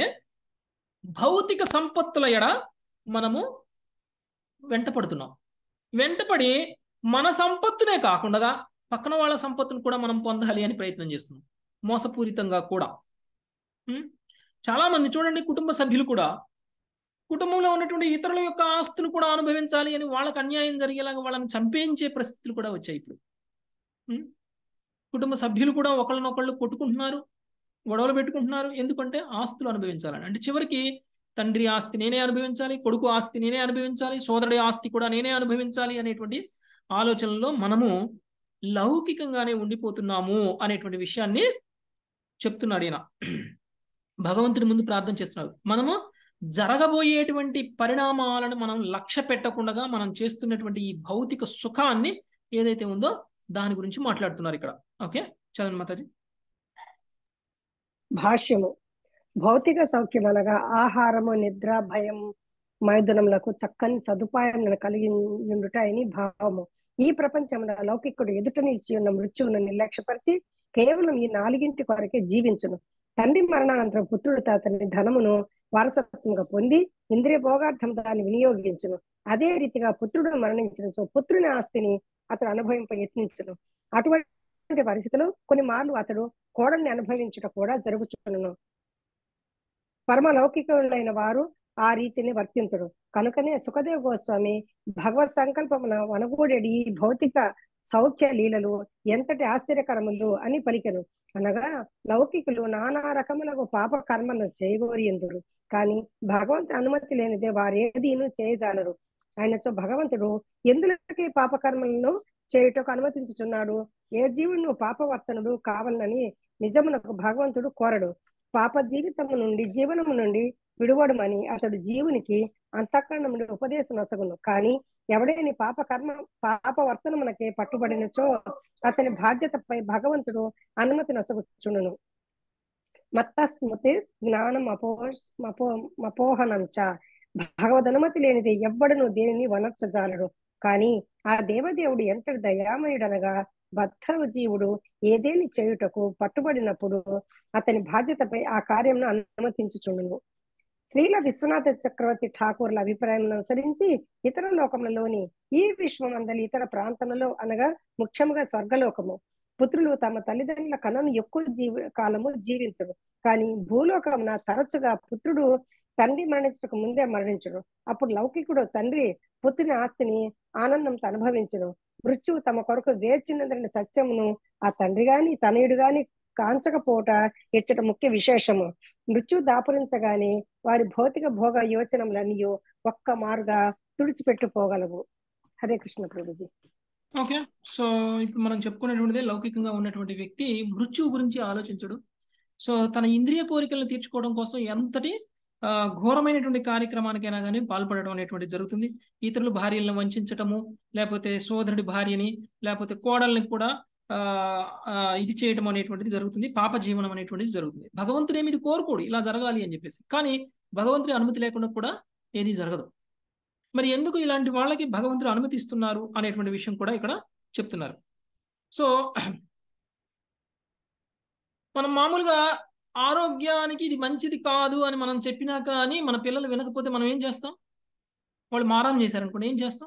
భౌతిక సంపత్తుల ఎడ మనము వెంటపడుతున్నాం వెంటపడి మన సంపత్తునే కాకుండా పక్కన వాళ్ళ సంపత్తును కూడా మనం పొందాలి అని ప్రయత్నం చేస్తున్నాం మోసపూరితంగా కూడా ఉం? చాలా మంది చూడండి కుటుంబ సభ్యులు కూడా కుటుంబంలో ఉన్నటువంటి ఇతరుల యొక్క ఆస్తులు కూడా అనుభవించాలి అని వాళ్ళకి అన్యాయం జరిగేలాగా వాళ్ళని చంపేయించే పరిస్థితులు కూడా వచ్చాయి ఇప్పుడు ఉం? కుటుంబ సభ్యులు కూడా ఒకళ్ళనొకళ్ళు కొట్టుకుంటున్నారు గొడవలు పెట్టుకుంటున్నారు ఎందుకంటే ఆస్తులు అనుభవించాలని అంటే చివరికి తండ్రి ఆస్తి నేనే అనుభవించాలి కొడుకు ఆస్తి నేనే అనుభవించాలి సోదరుడి ఆస్తి కూడా నేనే అనుభవించాలి అనేటువంటి ఆలోచనలో మనము లౌకికంగానే ఉండిపోతున్నాము అనేటువంటి విషయాన్ని చెప్తున్నాడు ఈయన భగవంతుడి ముందు ప్రార్థన చేస్తున్నాడు మనము జరగబోయేటువంటి పరిణామాలను మనం లక్ష్య పెట్టకుండా మనం చేస్తున్నటువంటి ఈ భౌతిక సుఖాన్ని ఏదైతే ఉందో దాని గురించి మాట్లాడుతున్నారు ఇక్కడ ఓకే చదవండి మాతాజీ భాష్యము భౌతిక సౌఖ్యం అనగా ఆహారము నిద్ర భయం మైదునములకు చక్కని సదుపాయములను కలిగి ఉండుట అని భావము ఈ ప్రపంచంలో లౌకికుడు ఎదుట నిలిచి ఉన్న మృత్యువును నిర్లక్ష్యపరిచి కేవలం ఈ నాలుగింటి కొరకే జీవించును తండ్రి మరణానంతరం పుత్రుడు అతని ధనమును వారసత్వంగా పొంది ఇంద్రియ భోగార్థం దాన్ని వినియోగించును అదే రీతిగా పుత్రుడు మరణించిన పుత్రుని ఆస్తిని అతడు అనుభవింప యత్నించును అటువంటి పరిస్థితులు కొన్ని మార్లు అతడు కోడల్ని అనుభవించుట కూడా జరుగుచును పరమ లౌకికులైన వారు ఆ రీతిని వర్తింతుడు కనుకనే సుఖదేవ్ గోస్వామి భగవత్ సంకల్పమున వనగూడెడి ఈ భౌతిక సౌఖ్య లీలలు ఎంతటి ఆశ్చర్యకరములు అని పలికెను అనగా లౌకికులు నానా రకములకు పాప కర్మలను చేయగోరి ఎందురు కానీ భగవంతు అనుమతి లేనిదే వారేదీను చేయజాలరు ఆయనచో భగవంతుడు ఎందులకి పాప కర్మలను చేయుటకు అనుమతించుచున్నాడు ఏ జీవుడు పాపవర్తనుడు కావాలని నిజమునకు భగవంతుడు కోరడు పాప జీవితము నుండి జీవనము నుండి విడువడమని అతడు జీవునికి అంతఃకరణం నుండి ఉపదేశం నొసగును కానీ ఎవడేని పాప కర్మ పాప వర్తనమునకే పట్టుబడినచో అతని బాధ్యతపై భగవంతుడు అనుమతి నొసగుచుండును మత్త స్మృతి జ్ఞానం అపో మపో మపోహనంచ భగవదనుమతి లేనిది ఎవ్వడును దేనిని వనర్చజాలడు కానీ ఆ దేవదేవుడు ఎంతటి దయామయుడనగా బద్ధ జీవుడు ఏదేని చేయుటకు పట్టుబడినప్పుడు అతని బాధ్యతపై ఆ కార్యంను అనుమతించుచుండును శ్రీల విశ్వనాథ చక్రవర్తి ఠాకూర్ల అభిప్రాయం అనుసరించి ఇతర లోకములలోని ఈ విశ్వం అందలి ఇతర ప్రాంతములలో అనగా ముఖ్యముగా స్వర్గలోకము పుత్రులు తమ తల్లిదండ్రుల కనను ఎక్కువ జీవి కాలము జీవించరు కానీ భూలోకమున తరచుగా పుత్రుడు తండ్రి మరణించక ముందే మరణించడు అప్పుడు లౌకికుడు తండ్రి పుత్రుని ఆస్తిని ఆనందంతో అనుభవించడు మృత్యువు తమ కొరకు వేచినందరిని సత్యమును ఆ తండ్రి గాని తనయుడు గాని కాంచకపోవట ఇచ్చట ముఖ్య విశేషము మృత్యు దాపురించగానే వారి భౌతిక భోగ యోచనములన్నీ ఒక్క మారుగా తుడిచిపెట్టుకోగలవు హరే కృష్ణ ప్రభుజీ ఓకే సో ఇప్పుడు మనం చెప్పుకునేటువంటిది లౌకికంగా ఉన్నటువంటి వ్యక్తి మృత్యువు గురించి ఆలోచించడు సో తన ఇంద్రియ కోరికలను తీర్చుకోవడం కోసం ఎంతటి ఆ, ఘోరమైనటువంటి కార్యక్రమానికైనా కానీ పాల్పడడం అనేటువంటిది జరుగుతుంది ఇతరుల భార్యలను వంచటము లేకపోతే సోదరుడి భార్యని లేకపోతే కోడల్ని కూడా ఆ, ఆ, ఇది చేయడం అనేటువంటిది జరుగుతుంది పాప జీవనం అనేటువంటిది జరుగుతుంది భగవంతుడు ఏమి ఇది కోరుకోడు ఇలా జరగాలి అని చెప్పేసి కానీ భగవంతుడి అనుమతి లేకుండా కూడా ఏది జరగదు మరి ఎందుకు ఇలాంటి వాళ్ళకి భగవంతుడు అనుమతి ఇస్తున్నారు అనేటువంటి విషయం కూడా ఇక్కడ చెప్తున్నారు సో మనం మామూలుగా ఆరోగ్యానికి ఇది మంచిది కాదు అని మనం చెప్పినా కానీ మన పిల్లలు వినకపోతే మనం ఏం చేస్తాం వాళ్ళు మారం చేశారనుకోండి ఏం చేస్తాం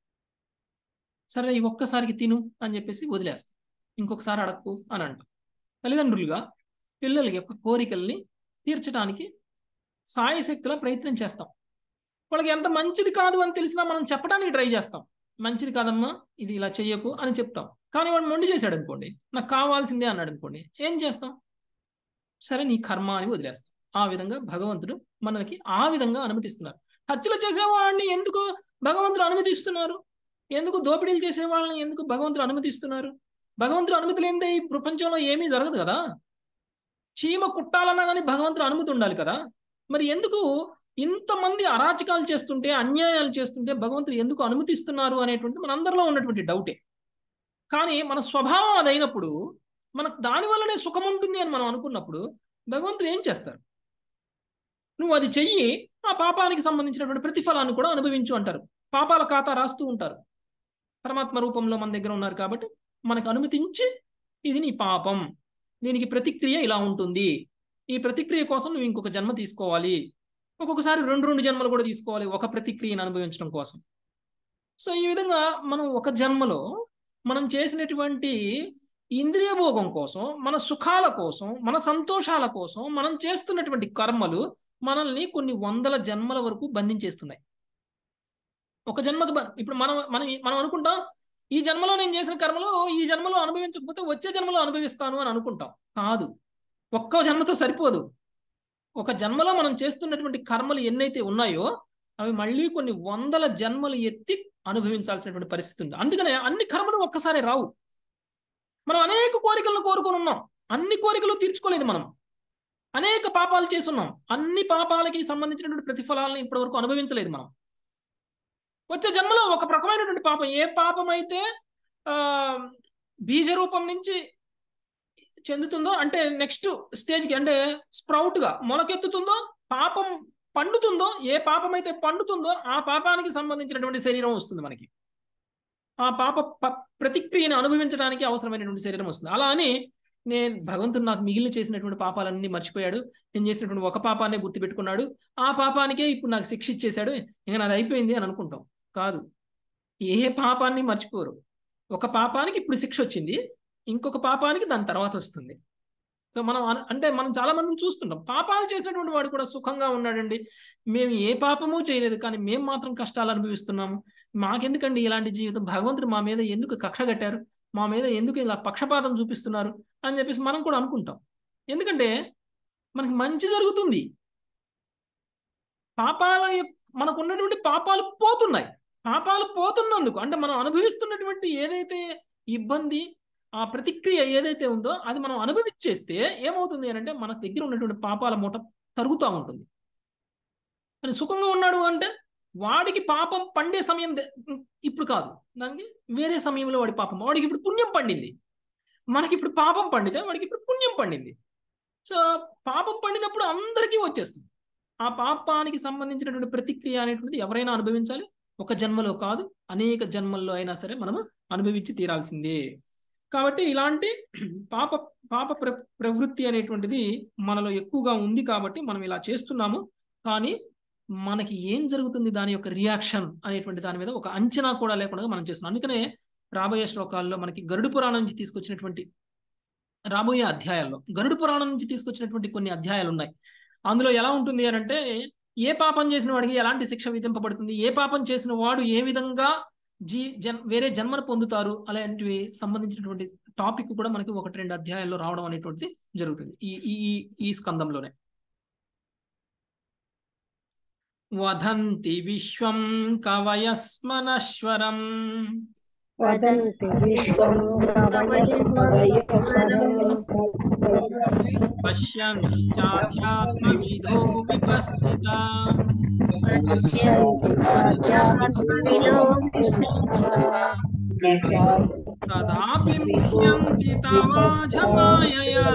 సరే ఈ ఒక్కసారికి తిను అని చెప్పేసి వదిలేస్తాం ఇంకొకసారి అడక్కు అని అంటాం తల్లిదండ్రులుగా పిల్లల యొక్క కోరికల్ని తీర్చడానికి సాయశక్తిలో ప్రయత్నం చేస్తాం వాళ్ళకి ఎంత మంచిది కాదు అని తెలిసినా మనం చెప్పడానికి ట్రై చేస్తాం మంచిది కాదమ్మా ఇది ఇలా చెయ్యకు అని చెప్తాం కానీ వాడు మొండి చేశాడు అనుకోండి నాకు కావాల్సిందే అన్నాడు అనుకోండి ఏం చేస్తాం సరే నీ కర్మ అని వదిలేస్తాం ఆ విధంగా భగవంతుడు మనకి ఆ విధంగా అనుమతిస్తున్నారు హత్యలు చేసేవాడిని ఎందుకు భగవంతుడు అనుమతిస్తున్నారు ఎందుకు దోపిడీలు చేసే వాళ్ళని ఎందుకు భగవంతుడు అనుమతిస్తున్నారు భగవంతుడు అనుమతి లేనిదే ఈ ప్రపంచంలో ఏమీ జరగదు కదా చీమ కుట్టాలన్నా కానీ భగవంతుడు అనుమతి ఉండాలి కదా మరి ఎందుకు ఇంతమంది అరాచకాలు చేస్తుంటే అన్యాయాలు చేస్తుంటే భగవంతుడు ఎందుకు అనుమతిస్తున్నారు అనేటువంటి మనందరిలో ఉన్నటువంటి డౌటే కానీ మన స్వభావం అదైనప్పుడు మనకు దాని వల్లనే సుఖం ఉంటుంది అని మనం అనుకున్నప్పుడు భగవంతుడు ఏం చేస్తారు నువ్వు అది చెయ్యి ఆ పాపానికి సంబంధించినటువంటి ప్రతిఫలాన్ని కూడా అనుభవించు అంటారు పాపాల ఖాతా రాస్తూ ఉంటారు పరమాత్మ రూపంలో మన దగ్గర ఉన్నారు కాబట్టి మనకు అనుమతించి ఇది నీ పాపం దీనికి ప్రతిక్రియ ఇలా ఉంటుంది ఈ ప్రతిక్రియ కోసం నువ్వు ఇంకొక జన్మ తీసుకోవాలి ఒక్కొక్కసారి రెండు రెండు జన్మలు కూడా తీసుకోవాలి ఒక ప్రతిక్రియను అనుభవించడం కోసం సో ఈ విధంగా మనం ఒక జన్మలో మనం చేసినటువంటి ఇంద్రియ భోగం కోసం మన సుఖాల కోసం మన సంతోషాల కోసం మనం చేస్తున్నటువంటి కర్మలు మనల్ని కొన్ని వందల జన్మల వరకు బంధించేస్తున్నాయి ఒక జన్మకు బ- ఇప్పుడు మనం మనం మనం అనుకుంటాం ఈ జన్మలో నేను చేసిన కర్మలో ఈ జన్మలో అనుభవించకపోతే వచ్చే జన్మలో అనుభవిస్తాను అని అనుకుంటాం కాదు ఒక్క జన్మతో సరిపోదు ఒక జన్మలో మనం చేస్తున్నటువంటి కర్మలు ఎన్నైతే ఉన్నాయో అవి మళ్ళీ కొన్ని వందల జన్మలు ఎత్తి అనుభవించాల్సినటువంటి పరిస్థితి ఉంది అందుకనే అన్ని కర్మలు ఒక్కసారి రావు మనం అనేక కోరికలను కోరుకొని ఉన్నాం అన్ని కోరికలు తీర్చుకోలేదు మనం అనేక పాపాలు చేస్తున్నాం అన్ని పాపాలకి సంబంధించినటువంటి ప్రతిఫలాలను ఇప్పటివరకు అనుభవించలేదు మనం వచ్చే జన్మలో ఒక రకమైనటువంటి పాపం ఏ పాపం అయితే ఆ బీజ రూపం నుంచి చెందుతుందో అంటే నెక్స్ట్ స్టేజ్కి అంటే స్ప్రౌట్ గా మొలకెత్తుతుందో పాపం పండుతుందో ఏ పాపం అయితే పండుతుందో ఆ పాపానికి సంబంధించినటువంటి శరీరం వస్తుంది మనకి ఆ పాప ప- ప్రతిక్రియను అనుభవించడానికి అవసరమైనటువంటి శరీరం వస్తుంది అలా అని నేను భగవంతుడు నాకు మిగిలిన చేసినటువంటి పాపాలన్నీ మర్చిపోయాడు నేను చేసినటువంటి ఒక పాపాన్ని గుర్తుపెట్టుకున్నాడు ఆ పాపానికే ఇప్పుడు నాకు శిక్ష ఇచ్చేశాడు ఇంకా నాది అయిపోయింది అని అనుకుంటాం కాదు ఏ పాపాన్ని మర్చిపోరు ఒక పాపానికి ఇప్పుడు శిక్ష వచ్చింది ఇంకొక పాపానికి దాని తర్వాత వస్తుంది సో మనం అన- అంటే మనం చాలా మందిని చూస్తుంటాం పాపాలు చేసినటువంటి వాడు కూడా సుఖంగా ఉన్నాడండి మేము ఏ పాపము చేయలేదు కానీ మేము మాత్రం కష్టాలు అనుభవిస్తున్నాము మాకెందుకండి ఇలాంటి జీవితం భగవంతుడు మా మీద ఎందుకు కక్ష కట్టారు మా మీద ఎందుకు ఇలా పక్షపాతం చూపిస్తున్నారు అని చెప్పేసి మనం కూడా అనుకుంటాం ఎందుకంటే మనకి మంచి జరుగుతుంది పాపాల యొక్క- మనకు ఉన్నటువంటి పాపాలు పోతున్నాయి పాపాలు పోతున్నందుకు అంటే మనం అనుభవిస్తున్నటువంటి ఏదైతే ఇబ్బంది ఆ ప్రతిక్రియ ఏదైతే ఉందో అది మనం అనుభవించేస్తే ఏమవుతుంది అని అంటే మన దగ్గర ఉన్నటువంటి పాపాల మూట తరుగుతూ ఉంటుంది మరి సుఖంగా ఉన్నాడు అంటే వాడికి పాపం పండే సమయం ద- ఇప్పుడు కాదు దానికి వేరే సమయంలో వాడి పాపం వాడికి ఇప్పుడు పుణ్యం పండింది మనకి ఇప్పుడు పాపం పండితే వాడికి ఇప్పుడు పుణ్యం పండింది సో పాపం పండినప్పుడు అందరికీ వచ్చేస్తుంది ఆ పాపానికి సంబంధించినటువంటి ప్రతిక్రియ అనేటువంటిది ఎవరైనా అనుభవించాలి ఒక జన్మలో కాదు అనేక జన్మల్లో అయినా సరే మనము అనుభవించి తీరాల్సిందే కాబట్టి ఇలాంటి పాప పాప ప్ర ప్రవృత్తి అనేటువంటిది మనలో ఎక్కువగా ఉంది కాబట్టి మనం ఇలా చేస్తున్నాము కానీ మనకి ఏం జరుగుతుంది దాని యొక్క రియాక్షన్ అనేటువంటి దాని మీద ఒక అంచనా కూడా లేకుండా మనం చేస్తున్నాం అందుకనే రాబోయే శ్లోకాల్లో మనకి గరుడు పురాణం నుంచి తీసుకొచ్చినటువంటి రాబోయే అధ్యాయాల్లో గరుడు పురాణం నుంచి తీసుకొచ్చినటువంటి కొన్ని అధ్యాయాలు ఉన్నాయి అందులో ఎలా ఉంటుంది అని అంటే ఏ పాపం చేసిన వాడికి ఎలాంటి శిక్ష విధింపబడుతుంది ఏ పాపం చేసిన వాడు ఏ విధంగా జీ జన్ వేరే జన్మను పొందుతారు అలాంటివి సంబంధించినటువంటి టాపిక్ కూడా మనకి ఒకటి రెండు అధ్యాయాల్లో రావడం అనేటువంటిది జరుగుతుంది ఈ ఈ ఈ- ఈ స్కందంలోనే వదంతి విశ్వం కవయస్మనశ్వరం వదంతి విశ్వం కవయస్వరం పశ్యంతి చాధ్యాత్మవిధో విపస్థితా తదాపి ముహ్యంతి తవాజమాయయా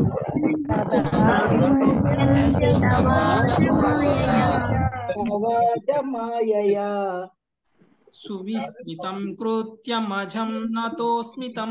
మాయయా సువిస్మితం కృత్యమజం నతోస్మితం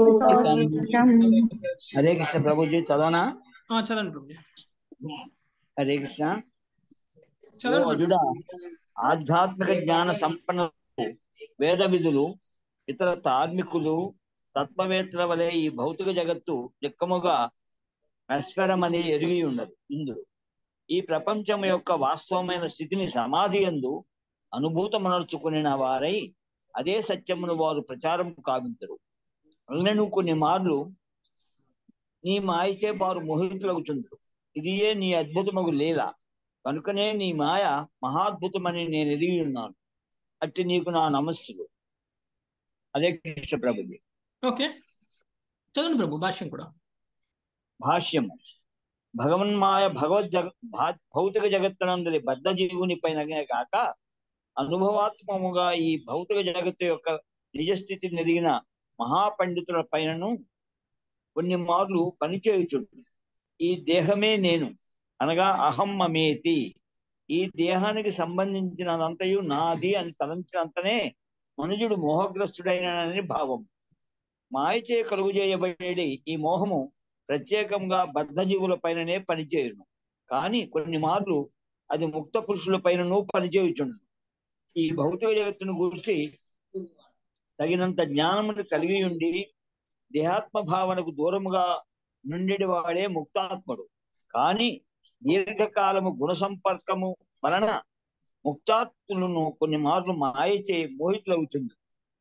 హరే కృష్ణ ప్రభుజీ చదవనా ఆ, చదవండి ప్రభుజీ హరే కృష్ణ ఓ చదవండి అజుడా ఆధ్యాత్మిక జ్ఞాన సంపన్న వేద విధులు ఇతర తార్మికులు తత్వవేత్తల వలె ఈ భౌతిక జగత్తు నిక్కముగా నశ్వరమని ఎరిగి ఉండదు ఇందు ఈ ప్రపంచం యొక్క వాస్తవమైన స్థితిని సమాధి ఎందు అనుభూతమనర్చుకుని వారై అదే సత్యమును వారు ప్రచారం కావించరు అన్నను కొన్ని మార్లు నీ మాయచే వారు మోహితులవుచుందరు ఇదియే నీ అద్భుతమగు లీల కనుకనే నీ మాయ మహాద్భుతమని నేను ఎదిగి ఉన్నాను అట్టి నీకు నా నమస్సులు అదే కృష్ణ ప్రభుజీ ఓకే చదవండి ప్రభు భాష్యం కూడా భాష్యము భగవన్మాయ భగవద్ జగ భా- భౌతిక జగత్తునందరి బద్ధ జీవుని పైన కాక అనుభవాత్మముగా ఈ భౌతిక జగత్తు యొక్క నిజస్థితిని ఎదిగిన మహాపండితుల పైనను కొన్ని మార్లు పనిచేయుచుండు ఈ దేహమే నేను అనగా అహం మమేతి ఈ దేహానికి సంబంధించినదంతయు నాది అని తలంచినంతనే మనుజుడు మోహగ్రస్తుడైనని భావం మాయచే కలుగు చేయబడేది ఈ మోహము ప్రత్యేకంగా బద్ధజీవుల పైననే పనిచేయును కానీ కొన్ని మార్లు అది ముక్త పురుషుల పైనను పనిచేయుచుండు ఈ భౌతిక జగత్తును గురించి తగినంత జ్ఞానమును కలిగి ఉండి దేహాత్మ భావనకు దూరముగా నుండి వాడే ముక్తాత్ముడు కానీ దీర్ఘకాలము గుణ సంపర్కము వలన ముక్తాత్ములను కొన్ని మార్లు మాయచే మోహితులవుతుంది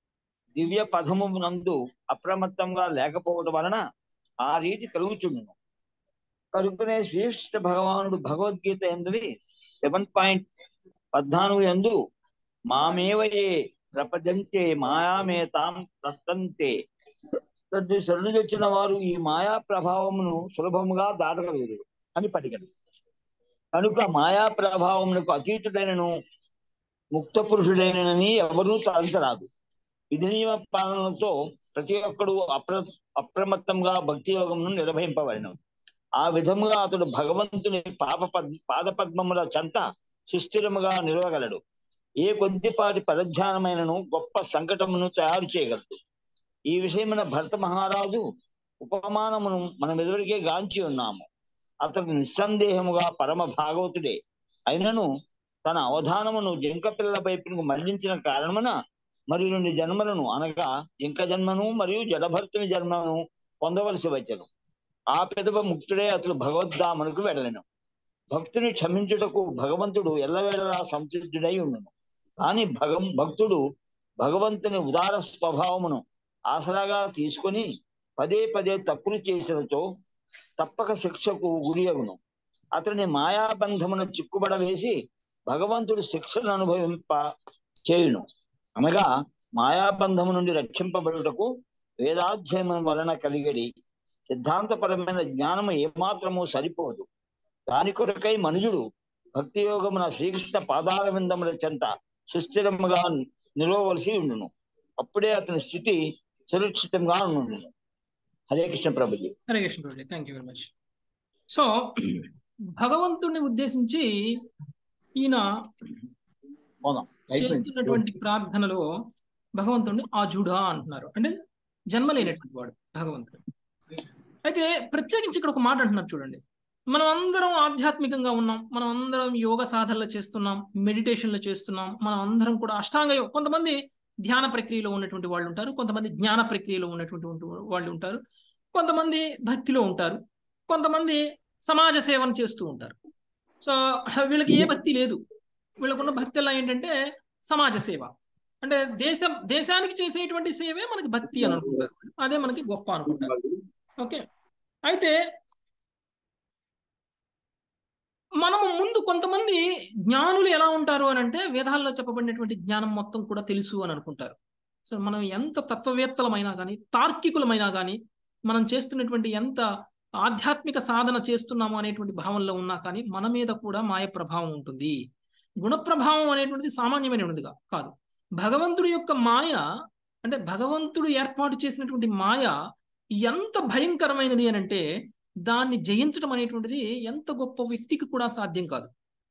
దివ్య పదము నందు అప్రమత్తంగా లేకపోవడం వలన ఆ రీతి కలుగుచుండును కనుకనే శ్రీకృష్ణ భగవానుడు భగవద్గీత ఎందరి సెవెన్ పాయింట్ పద్నాలుగు ఎందు మామేవయే ప్రపంచే మాయామే తాం తత్తంతే తద్దు శరణుజొచ్చిన వారు ఈ మాయా ప్రభావమును సులభముగా దాటగలరు అని పలికను కనుక మాయా ప్రభావమునకు అతీతుడైనను ముక్త పురుషుడైనని ఎవరూ తలంచరాదు విధి నియమ పాలనతో ప్రతి ఒక్కడు అప్ర అప్రమత్తంగా భక్తి యోగమును నిర్వహింపబడిన ఆ విధముగా అతడు భగవంతుని పాప పద్ పాద పద్మముల చెంత సుస్థిరముగా నిలవగలడు ఏ కొద్దిపాటి పదధ్యానమైనను గొప్ప సంకటమును తయారు చేయగలడు ఈ విషయమైన భరత మహారాజు ఉపమానమును మనం ఎదురికే గాంచి ఉన్నాము అతడు నిస్సందేహముగా పరమ భాగవతుడే అయినను తన అవధానమును జింక పిల్లల వైపునకు మళ్లించిన కారణమున మరి రెండు జన్మలను అనగా జింక జన్మను మరియు జడభర్తుని జన్మను పొందవలసి వచ్చను ఆ పెదవ ముక్తుడే అతడు భగవద్ధామునకు వెళ్ళను భక్తుని క్షమించుటకు భగవంతుడు ఎల్లవేళలా సంసిద్ధుడై ఉండును కానీ భగం భక్తుడు భగవంతుని ఉదార స్వభావమును ఆసరాగా తీసుకొని పదే పదే తప్పులు చేసినతో తప్పక శిక్షకు గురి అగును అతని మాయాబంధమును చిక్కుబడవేసి భగవంతుడు శిక్షను అనుభవింప చేయును అనగా మాయాబంధము నుండి రక్షింపబడుటకు వేదాధ్యయనం వలన కలిగడి సిద్ధాంతపరమైన జ్ఞానము ఏమాత్రము సరిపోదు దాని కొరకై మనుజుడు భక్తి యోగమున శ్రీకృష్ణ పాదాల విందముల చెంత సుస్థిరముగా నిలవవలసి ఉండును అప్పుడే అతని స్థితి సురక్షితంగా ఉండును హరే కృష్ణ ప్రభుజీ హరే కృష్ణ ప్రభుజీ thank you very much so భగవంతుడిని ఉద్దేశించి ఈయన పోదాం అయిపోయింది చేస్తున్నటువంటి ప్రార్థనలో భగవంతుడిని ఆజుడా అంటున్నారు అంటే జన్మ లేనటువంటి వాడు భగవంతుడు అయితే ప్రత్యేకించి ఇక్కడ ఒక మాట అంటున్నారు చూడండి మనం అందరం ఆధ్యాత్మికంగా ఉన్నాం మనం అందరం యోగ సాధనలు చేస్తున్నాం మెడిటేషన్లు చేస్తున్నాం మనం అందరం కూడా అష్టాంగ యోగ కొంతమంది ధ్యాన ప్రక్రియలో ఉన్నటువంటి వాళ్ళు ఉంటారు కొంతమంది జ్ఞాన ప్రక్రియలో ఉన్నటువంటి ఉంటు- వాళ్ళు ఉంటారు కొంతమంది భక్తిలో ఉంటారు కొంతమంది సమాజ సేవను చేస్తూ ఉంటారు సో వీళ్ళకి ఏ భక్తి లేదు వీళ్ళకున్న భక్తి ఎలా ఏంటంటే సమాజ సేవ అంటే దేశం దేశానికి చేసేటువంటి సేవే మనకి భక్తి అని అనుకుంటారు అదే మనకి గొప్ప అనుకుంటారు ఓకే అయితే మనము ముందు కొంతమంది జ్ఞానులు ఎలా ఉంటారు అని అంటే వేదాల్లో చెప్పబడినటువంటి జ్ఞానం మొత్తం కూడా తెలుసు అని అనుకుంటారు సో మనం ఎంత తత్వవేత్తలమైనా కానీ తార్కికులమైనా కానీ మనం చేస్తున్నటువంటి ఎంత ఆధ్యాత్మిక సాధన చేస్తున్నాము అనేటువంటి భావనలో ఉన్నా కానీ మన మీద కూడా మాయ ప్రభావం ఉంటుంది గుణ ప్రభావం అనేటువంటిది సామాన్యమైనటువంటిదిగా కాదు భగవంతుడి యొక్క మాయ అంటే భగవంతుడు ఏర్పాటు చేసినటువంటి మాయ ఎంత భయంకరమైనది అని అంటే దాన్ని జయించడం అనేటువంటిది ఎంత గొప్ప వ్యక్తికి కూడా సాధ్యం కాదు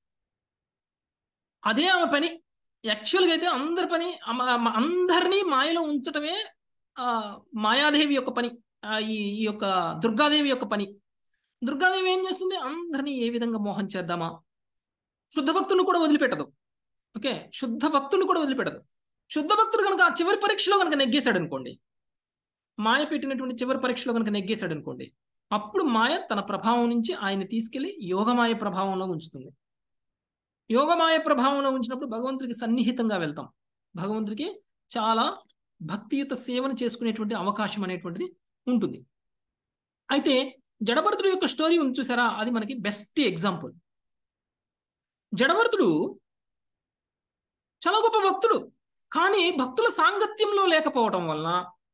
అదే ఆమె పని యాక్చువల్గా అయితే అందరి పని అమ- అమ- అందరినీ మాయలో ఉంచటమే ఆ మాయాదేవి యొక్క పని ఆ, ఈ ఈ యొక్క దుర్గాదేవి యొక్క పని దుర్గాదేవి ఏం చేస్తుంది అందరినీ ఏ విధంగా మోహం చేద్దామా శుద్ధ భక్తులను కూడా వదిలిపెట్టదు ఓకే శుద్ధ భక్తులను కూడా వదిలిపెట్టదు శుద్ధ భక్తుడు కనుక ఆ చివరి పరీక్షలో కనుక నెగ్గేశాడు అనుకోండి మాయ పెట్టినటువంటి చివరి పరీక్షలో కనుక నెగ్గేశాడు అనుకోండి అప్పుడు మాయ తన ప్రభావం నుంచి ఆయన్ని తీసుకెళ్లి యోగమాయ ప్రభావంలో ఉంచుతుంది యోగమాయ ప్రభావంలో ఉంచినప్పుడు భగవంతుడికి సన్నిహితంగా వెళ్తాం భగవంతుడికి చాలా భక్తియుత సేవను చేసుకునేటువంటి అవకాశం అనేటువంటిది ఉంటుంది అయితే జడభరతుడు యొక్క స్టోరీ ఉంది చూసారా అది మనకి బెస్ట్ ఎగ్జాంపుల్ జడభరతుడు చాలా గొప్ప భక్తుడు కానీ భక్తుల సాంగత్యంలో లేకపోవటం వలన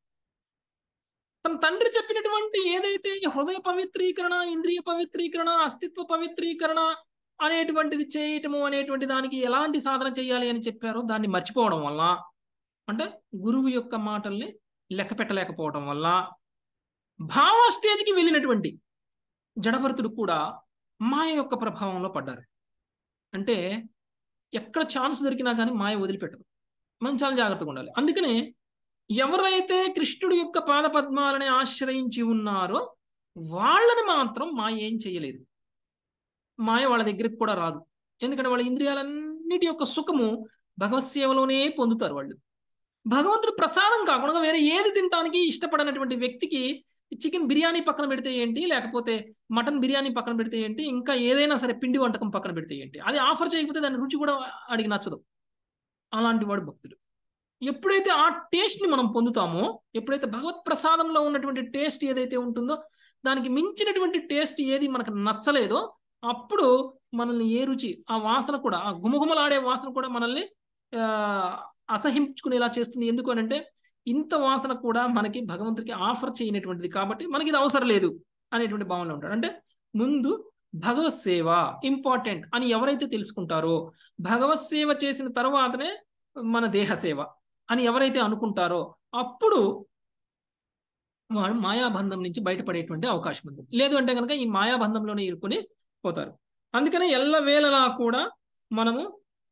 తన తండ్రి చెప్పినటువంటి ఏదైతే హృదయ పవిత్రీకరణ ఇంద్రియ పవిత్రీకరణ అస్తిత్వ పవిత్రీకరణ అనేటువంటిది చేయటము అనేటువంటి దానికి ఎలాంటి సాధన చేయాలి అని చెప్పారో దాన్ని మర్చిపోవడం వల్ల అంటే గురువు యొక్క మాటల్ని లెక్క పెట్టలేకపోవడం వల్ల భావ స్టేజ్కి వెళ్ళినటువంటి జడభరతుడు కూడా మాయ యొక్క ప్రభావంలో పడ్డారు అంటే ఎక్కడ ఛాన్స్ దొరికినా కానీ మాయ వదిలిపెట్టదు మనం చాలా జాగ్రత్తగా ఉండాలి అందుకనే ఎవరైతే కృష్ణుడి యొక్క పాద పద్మాలని ఆశ్రయించి ఉన్నారో వాళ్ళని మాత్రం మాయ ఏం చేయలేదు మాయ వాళ్ళ దగ్గరికి కూడా రాదు ఎందుకంటే వాళ్ళ ఇంద్రియాలన్నిటి యొక్క సుఖము భగవత్ సేవలోనే పొందుతారు వాళ్ళు భగవంతుడు ప్రసాదం కాకుండా వేరే ఏది తినడానికి ఇష్టపడనటువంటి వ్యక్తికి చికెన్ బిర్యానీ పక్కన పెడితే ఏంటి లేకపోతే మటన్ బిర్యానీ పక్కన పెడితే ఏంటి ఇంకా ఏదైనా సరే పిండి వంటకం పక్కన పెడితే ఏంటి అది ఆఫర్ చేయకపోతే దాని రుచి కూడా అడిగి నచ్చదు అలాంటి వాడు భక్తుడు ఎప్పుడైతే ఆ టేస్ట్ ని మనం పొందుతామో ఎప్పుడైతే భగవత్ ప్రసాదంలో ఉన్నటువంటి టేస్ట్ ఏదైతే ఉంటుందో దానికి మించినటువంటి టేస్ట్ ఏది మనకు నచ్చలేదో అప్పుడు మనల్ని ఏ రుచి ఆ వాసన కూడా ఆ గుమగుమలాడే వాసన కూడా మనల్ని ఆ అసహించుకునేలా చేస్తుంది ఎందుకు అనంటే ఇంత వాసన కూడా మనకి భగవంతుడికి ఆఫర్ చేయనటువంటిది కాబట్టి మనకి ఇది అవసరం లేదు అనేటువంటి భావనలో ఉంటాడు అంటే ముందు భగవత్ సేవ ఇంపార్టెంట్ అని ఎవరైతే తెలుసుకుంటారో భగవత్ సేవ చేసిన తర్వాతనే మన దేహ సేవ అని ఎవరైతే అనుకుంటారో అప్పుడు వాడు మాయాబంధం నుంచి బయటపడేటువంటి అవకాశం ఉంది లేదు అంటే కనుక ఈ మాయాబంధంలోనే ఇరుక్కుని పోతారు అందుకనే ఎల్లవేళలా కూడా మనము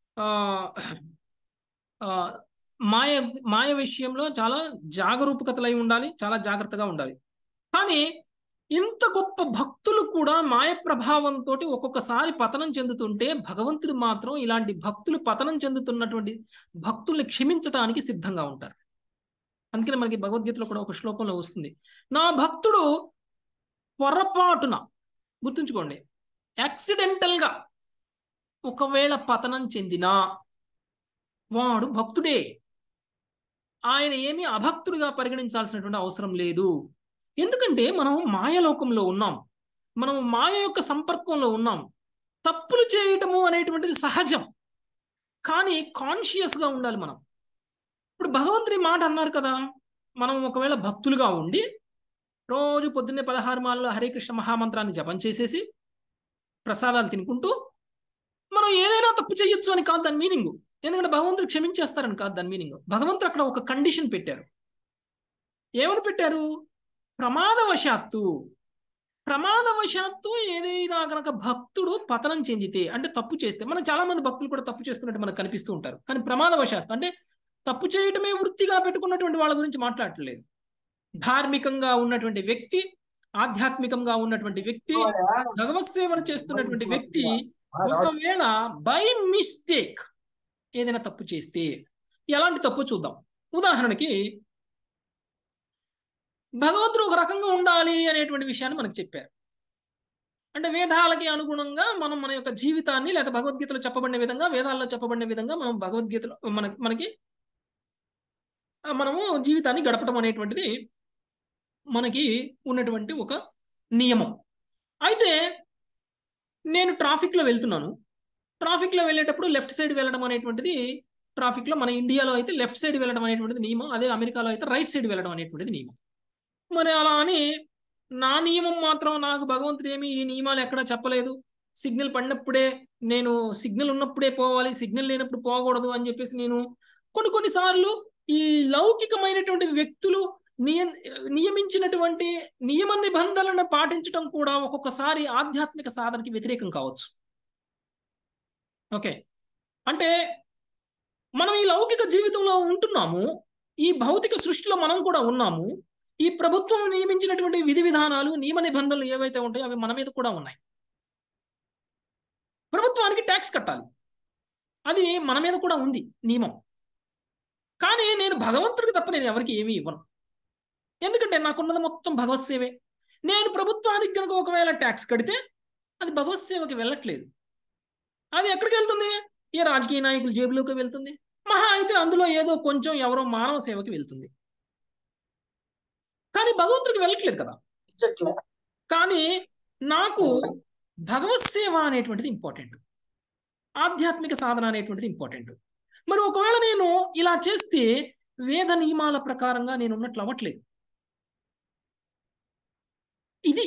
ఆ మాయ మాయ విషయంలో చాలా జాగరూకతలై ఉండాలి చాలా జాగ్రత్తగా ఉండాలి కానీ ఇంత గొప్ప భక్తులు కూడా మాయ ప్రభావంతో ఒక్కొక్కసారి పతనం చెందుతుంటే భగవంతుడు మాత్రం ఇలాంటి భక్తులు పతనం చెందుతున్నటువంటి భక్తుల్ని క్షమించటానికి సిద్ధంగా ఉంటారు అందుకని మనకి భగవద్గీతలో కూడా ఒక శ్లోకంలో వస్తుంది నా భక్తుడు పొరపాటున గుర్తుంచుకోండి యాక్సిడెంటల్గా ఒకవేళ పతనం చెందినా వాడు భక్తుడే ఆయన ఏమీ అభక్తుడిగా పరిగణించాల్సినటువంటి అవసరం లేదు ఎందుకంటే మనం మాయలోకంలో ఉన్నాం మనం మాయ యొక్క సంపర్కంలో ఉన్నాం తప్పులు చేయటము అనేటువంటిది సహజం కానీ కాన్షియస్గా ఉండాలి మనం ఇప్పుడు భగవంతుని మాట అన్నారు కదా మనం ఒకవేళ భక్తులుగా ఉండి రోజు పొద్దున్నే పదహారు మాలలో హరే కృష్ణ మహామంత్రాన్ని జపం చేసేసి ప్రసాదాలు తినుకుంటూ మనం ఏదైనా తప్పు చేయొచ్చు అని కాదు దాని మీనింగ్ ఎందుకంటే భగవంతుడు క్షమించేస్తారని కాదు దాని మీనింగ్ భగవంతుడు అక్కడ ఒక కండిషన్ పెట్టారు ఏమని పెట్టారు ప్రమాదవశాత్తు ప్రమాదవశాత్తు ఏదైనా కనుక భక్తుడు పతనం చెందితే అంటే తప్పు చేస్తే మనం చాలా మంది భక్తులు కూడా తప్పు చేస్తున్నట్టు మనకు కనిపిస్తూ ఉంటారు కానీ ప్రమాదవశాత్తు అంటే తప్పు చేయటమే వృత్తిగా పెట్టుకున్నటువంటి వాళ్ళ గురించి మాట్లాడట్లేదు ధార్మికంగా ఉన్నటువంటి వ్యక్తి ఆధ్యాత్మికంగా ఉన్నటువంటి వ్యక్తి భగవత్ సేవను చేస్తున్నటువంటి వ్యక్తి ఒకవేళ బై మిస్టేక్ ఏదైనా తప్పు చేస్తే ఎలాంటి తప్పు చూద్దాం ఉదాహరణకి భగవంతుడు ఒక రకంగా ఉండాలి అనేటువంటి విషయాన్ని మనకు చెప్పారు అంటే వేదాలకి అనుగుణంగా మనం మన యొక్క జీవితాన్ని లేదా భగవద్గీతలో చెప్పబడిన విధంగా వేదాల్లో చెప్పబడిన విధంగా మనం భగవద్గీతలో మన మనకి మనము జీవితాన్ని గడపడం అనేటువంటిది మనకి ఉన్నటువంటి ఒక నియమం అయితే నేను ట్రాఫిక్లో వెళ్తున్నాను ట్రాఫిక్లో వెళ్ళేటప్పుడు లెఫ్ట్ సైడ్ వెళ్ళడం అనేటువంటిది ట్రాఫిక్లో మన ఇండియాలో అయితే లెఫ్ట్ సైడ్ వెళ్ళడం అనేటువంటిది నియమం అదే అమెరికాలో అయితే రైట్ సైడ్ వెళ్ళడం అనేటువంటిది నియమం మరి అలా అని నా నియమం మాత్రం నాకు భగవంతుడు ఏమి ఈ నియమాలు ఎక్కడా చెప్పలేదు సిగ్నల్ పడినప్పుడే నేను సిగ్నల్ ఉన్నప్పుడే పోవాలి సిగ్నల్ లేనప్పుడు పోకూడదు అని చెప్పేసి నేను కొన్ని కొన్నిసార్లు ఈ లౌకికమైనటువంటి వ్యక్తులు నియ నియమించినటువంటి నియమ నిబంధనలను పాటించడం కూడా ఒక్కొక్కసారి ఆధ్యాత్మిక సాధనకి వ్యతిరేకం కావచ్చు ఓకే అంటే మనం ఈ లౌకిక జీవితంలో ఉంటున్నాము ఈ భౌతిక సృష్టిలో మనం కూడా ఉన్నాము ఈ ప్రభుత్వం నియమించినటువంటి విధి విధానాలు నియమ నిబంధనలు ఏవైతే ఉంటాయో అవి మన మీద కూడా ఉన్నాయి ప్రభుత్వానికి ట్యాక్స్ కట్టాలి అది మన మీద కూడా ఉంది నియమం కానీ నేను భగవంతుడికి తప్ప నేను ఎవరికి ఏమీ ఇవ్వను ఎందుకంటే నాకున్నది మొత్తం భగవత్ సేవే నేను ప్రభుత్వానికి కనుక ఒకవేళ ట్యాక్స్ కడితే అది భగవత్ సేవకి వెళ్ళట్లేదు అది ఎక్కడికి వెళ్తుంది ఏ రాజకీయ నాయకుల జేబులోకి వెళ్తుంది మహా అయితే అందులో ఏదో కొంచెం ఎవరో మానవ సేవకి వెళ్తుంది కానీ భగవంతుడికి వెళ్ళట్లేదు కదా కానీ నాకు భగవత్ సేవ అనేటువంటిది ఇంపార్టెంట్ ఆధ్యాత్మిక సాధన అనేటువంటిది ఇంపార్టెంట్ మరి ఒకవేళ నేను ఇలా చేస్తే వేద నియమాల ప్రకారంగా నేను ఉన్నట్లు అవ్వట్లేదు ఇది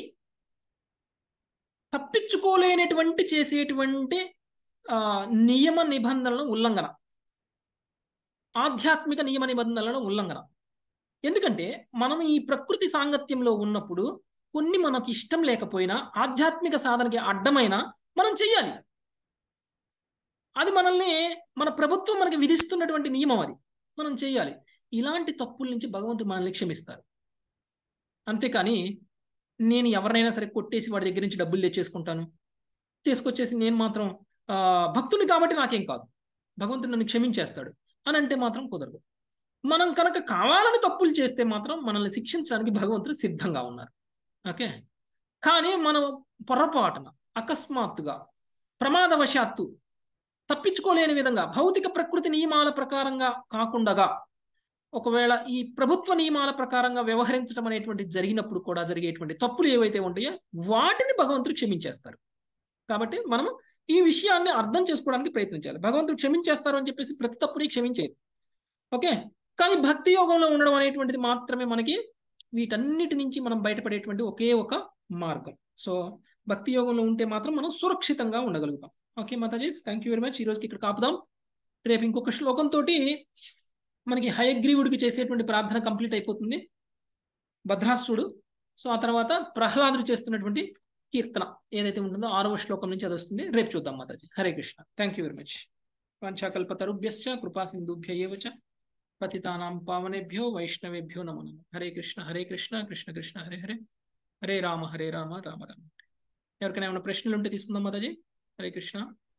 తప్పించుకోలేనటువంటి చేసేటువంటి ఆ, నియమ నిబంధనల ఉల్లంఘన ఆధ్యాత్మిక నియమ నిబంధనల ఉల్లంఘన ఎందుకంటే మనం ఈ ప్రకృతి సాంగత్యంలో ఉన్నప్పుడు కొన్ని మనకు ఇష్టం లేకపోయినా ఆధ్యాత్మిక సాధనకి అడ్డమైన మనం చెయ్యాలి అది మనల్ని మన ప్రభుత్వం మనకి విధిస్తున్నటువంటి నియమం అది మనం చేయాలి ఇలాంటి తప్పుల నుంచి భగవంతుడు మనల్ని క్షమిస్తారు అంతేకాని నేను ఎవరినైనా సరే కొట్టేసి వాడి దగ్గర నుంచి డబ్బులు తెచ్చేసుకుంటాను తీసుకొచ్చేసి నేను మాత్రం ఆ, భక్తుని కాబట్టి నాకేం కాదు భగవంతుడు నన్ను క్షమించేస్తాడు అని అంటే మాత్రం కుదరదు మనం కనుక కావాలని తప్పులు చేస్తే మాత్రం మనల్ని శిక్షించడానికి భగవంతుడు సిద్ధంగా ఉన్నారు ఓకే కానీ మనం పొరపాటున అకస్మాత్తుగా ప్రమాదవశాత్తు తప్పించుకోలేని విధంగా భౌతిక ప్రకృతి నియమాల ప్రకారంగా కాకుండా ఒకవేళ ఈ ప్రభుత్వ నియమాల ప్రకారంగా వ్యవహరించడం అనేటువంటి జరిగినప్పుడు కూడా జరిగేటువంటి తప్పులు ఏవైతే ఉంటాయో వాటిని భగవంతుడు క్షమించేస్తారు కాబట్టి మనం ఈ విషయాన్ని అర్థం చేసుకోవడానికి ప్రయత్నించాలి భగవంతుడు క్షమించేస్తారు అని చెప్పేసి ప్రతి తప్పుని క్షమించేది ఓకే కానీ భక్తి యోగంలో ఉండడం అనేటువంటిది మాత్రమే మనకి వీటన్నిటి నుంచి మనం బయటపడేటువంటి ఒకే ఒక మార్గం సో భక్తి యోగంలో ఉంటే మాత్రం మనం సురక్షితంగా ఉండగలుగుతాం ఓకే మాతాజీ థ్యాంక్ యూ వెరీ మచ్ ఈ రోజుకి ఇక్కడ కాపుదాం రేపు ఇంకొక శ్లోకంతో మనకి హయగ్రీవుడికి చేసేటువంటి ప్రార్థన కంప్లీట్ అయిపోతుంది భద్రాసుడు సో ఆ తర్వాత ప్రహ్లాదుడు చేస్తున్నటువంటి కీర్తన ఏదైతే ఉంటుందో ఆరవ శ్లోకం నుంచి అది వస్తుంది రేపు చూద్దాం మాతాజీ Hare Krishna thank you very much వాంఛాకల్పతరుభ్యశ్చ కృపా సింధుభ్య ఏవ చ పతితానాం పావనేభ్యో వైష్ణవేభ్యో నమో నమః హరే కృష్ణ హరే కృష్ణ కృష్ణ కృష్ణ హరే హరే హరే రామ హరే రామ రామ రామ ఎవరికైనా ఏమైనా ప్రశ్నలు ఉంటే తీసుకుందాం మాతాజీ హరే కృష్ణ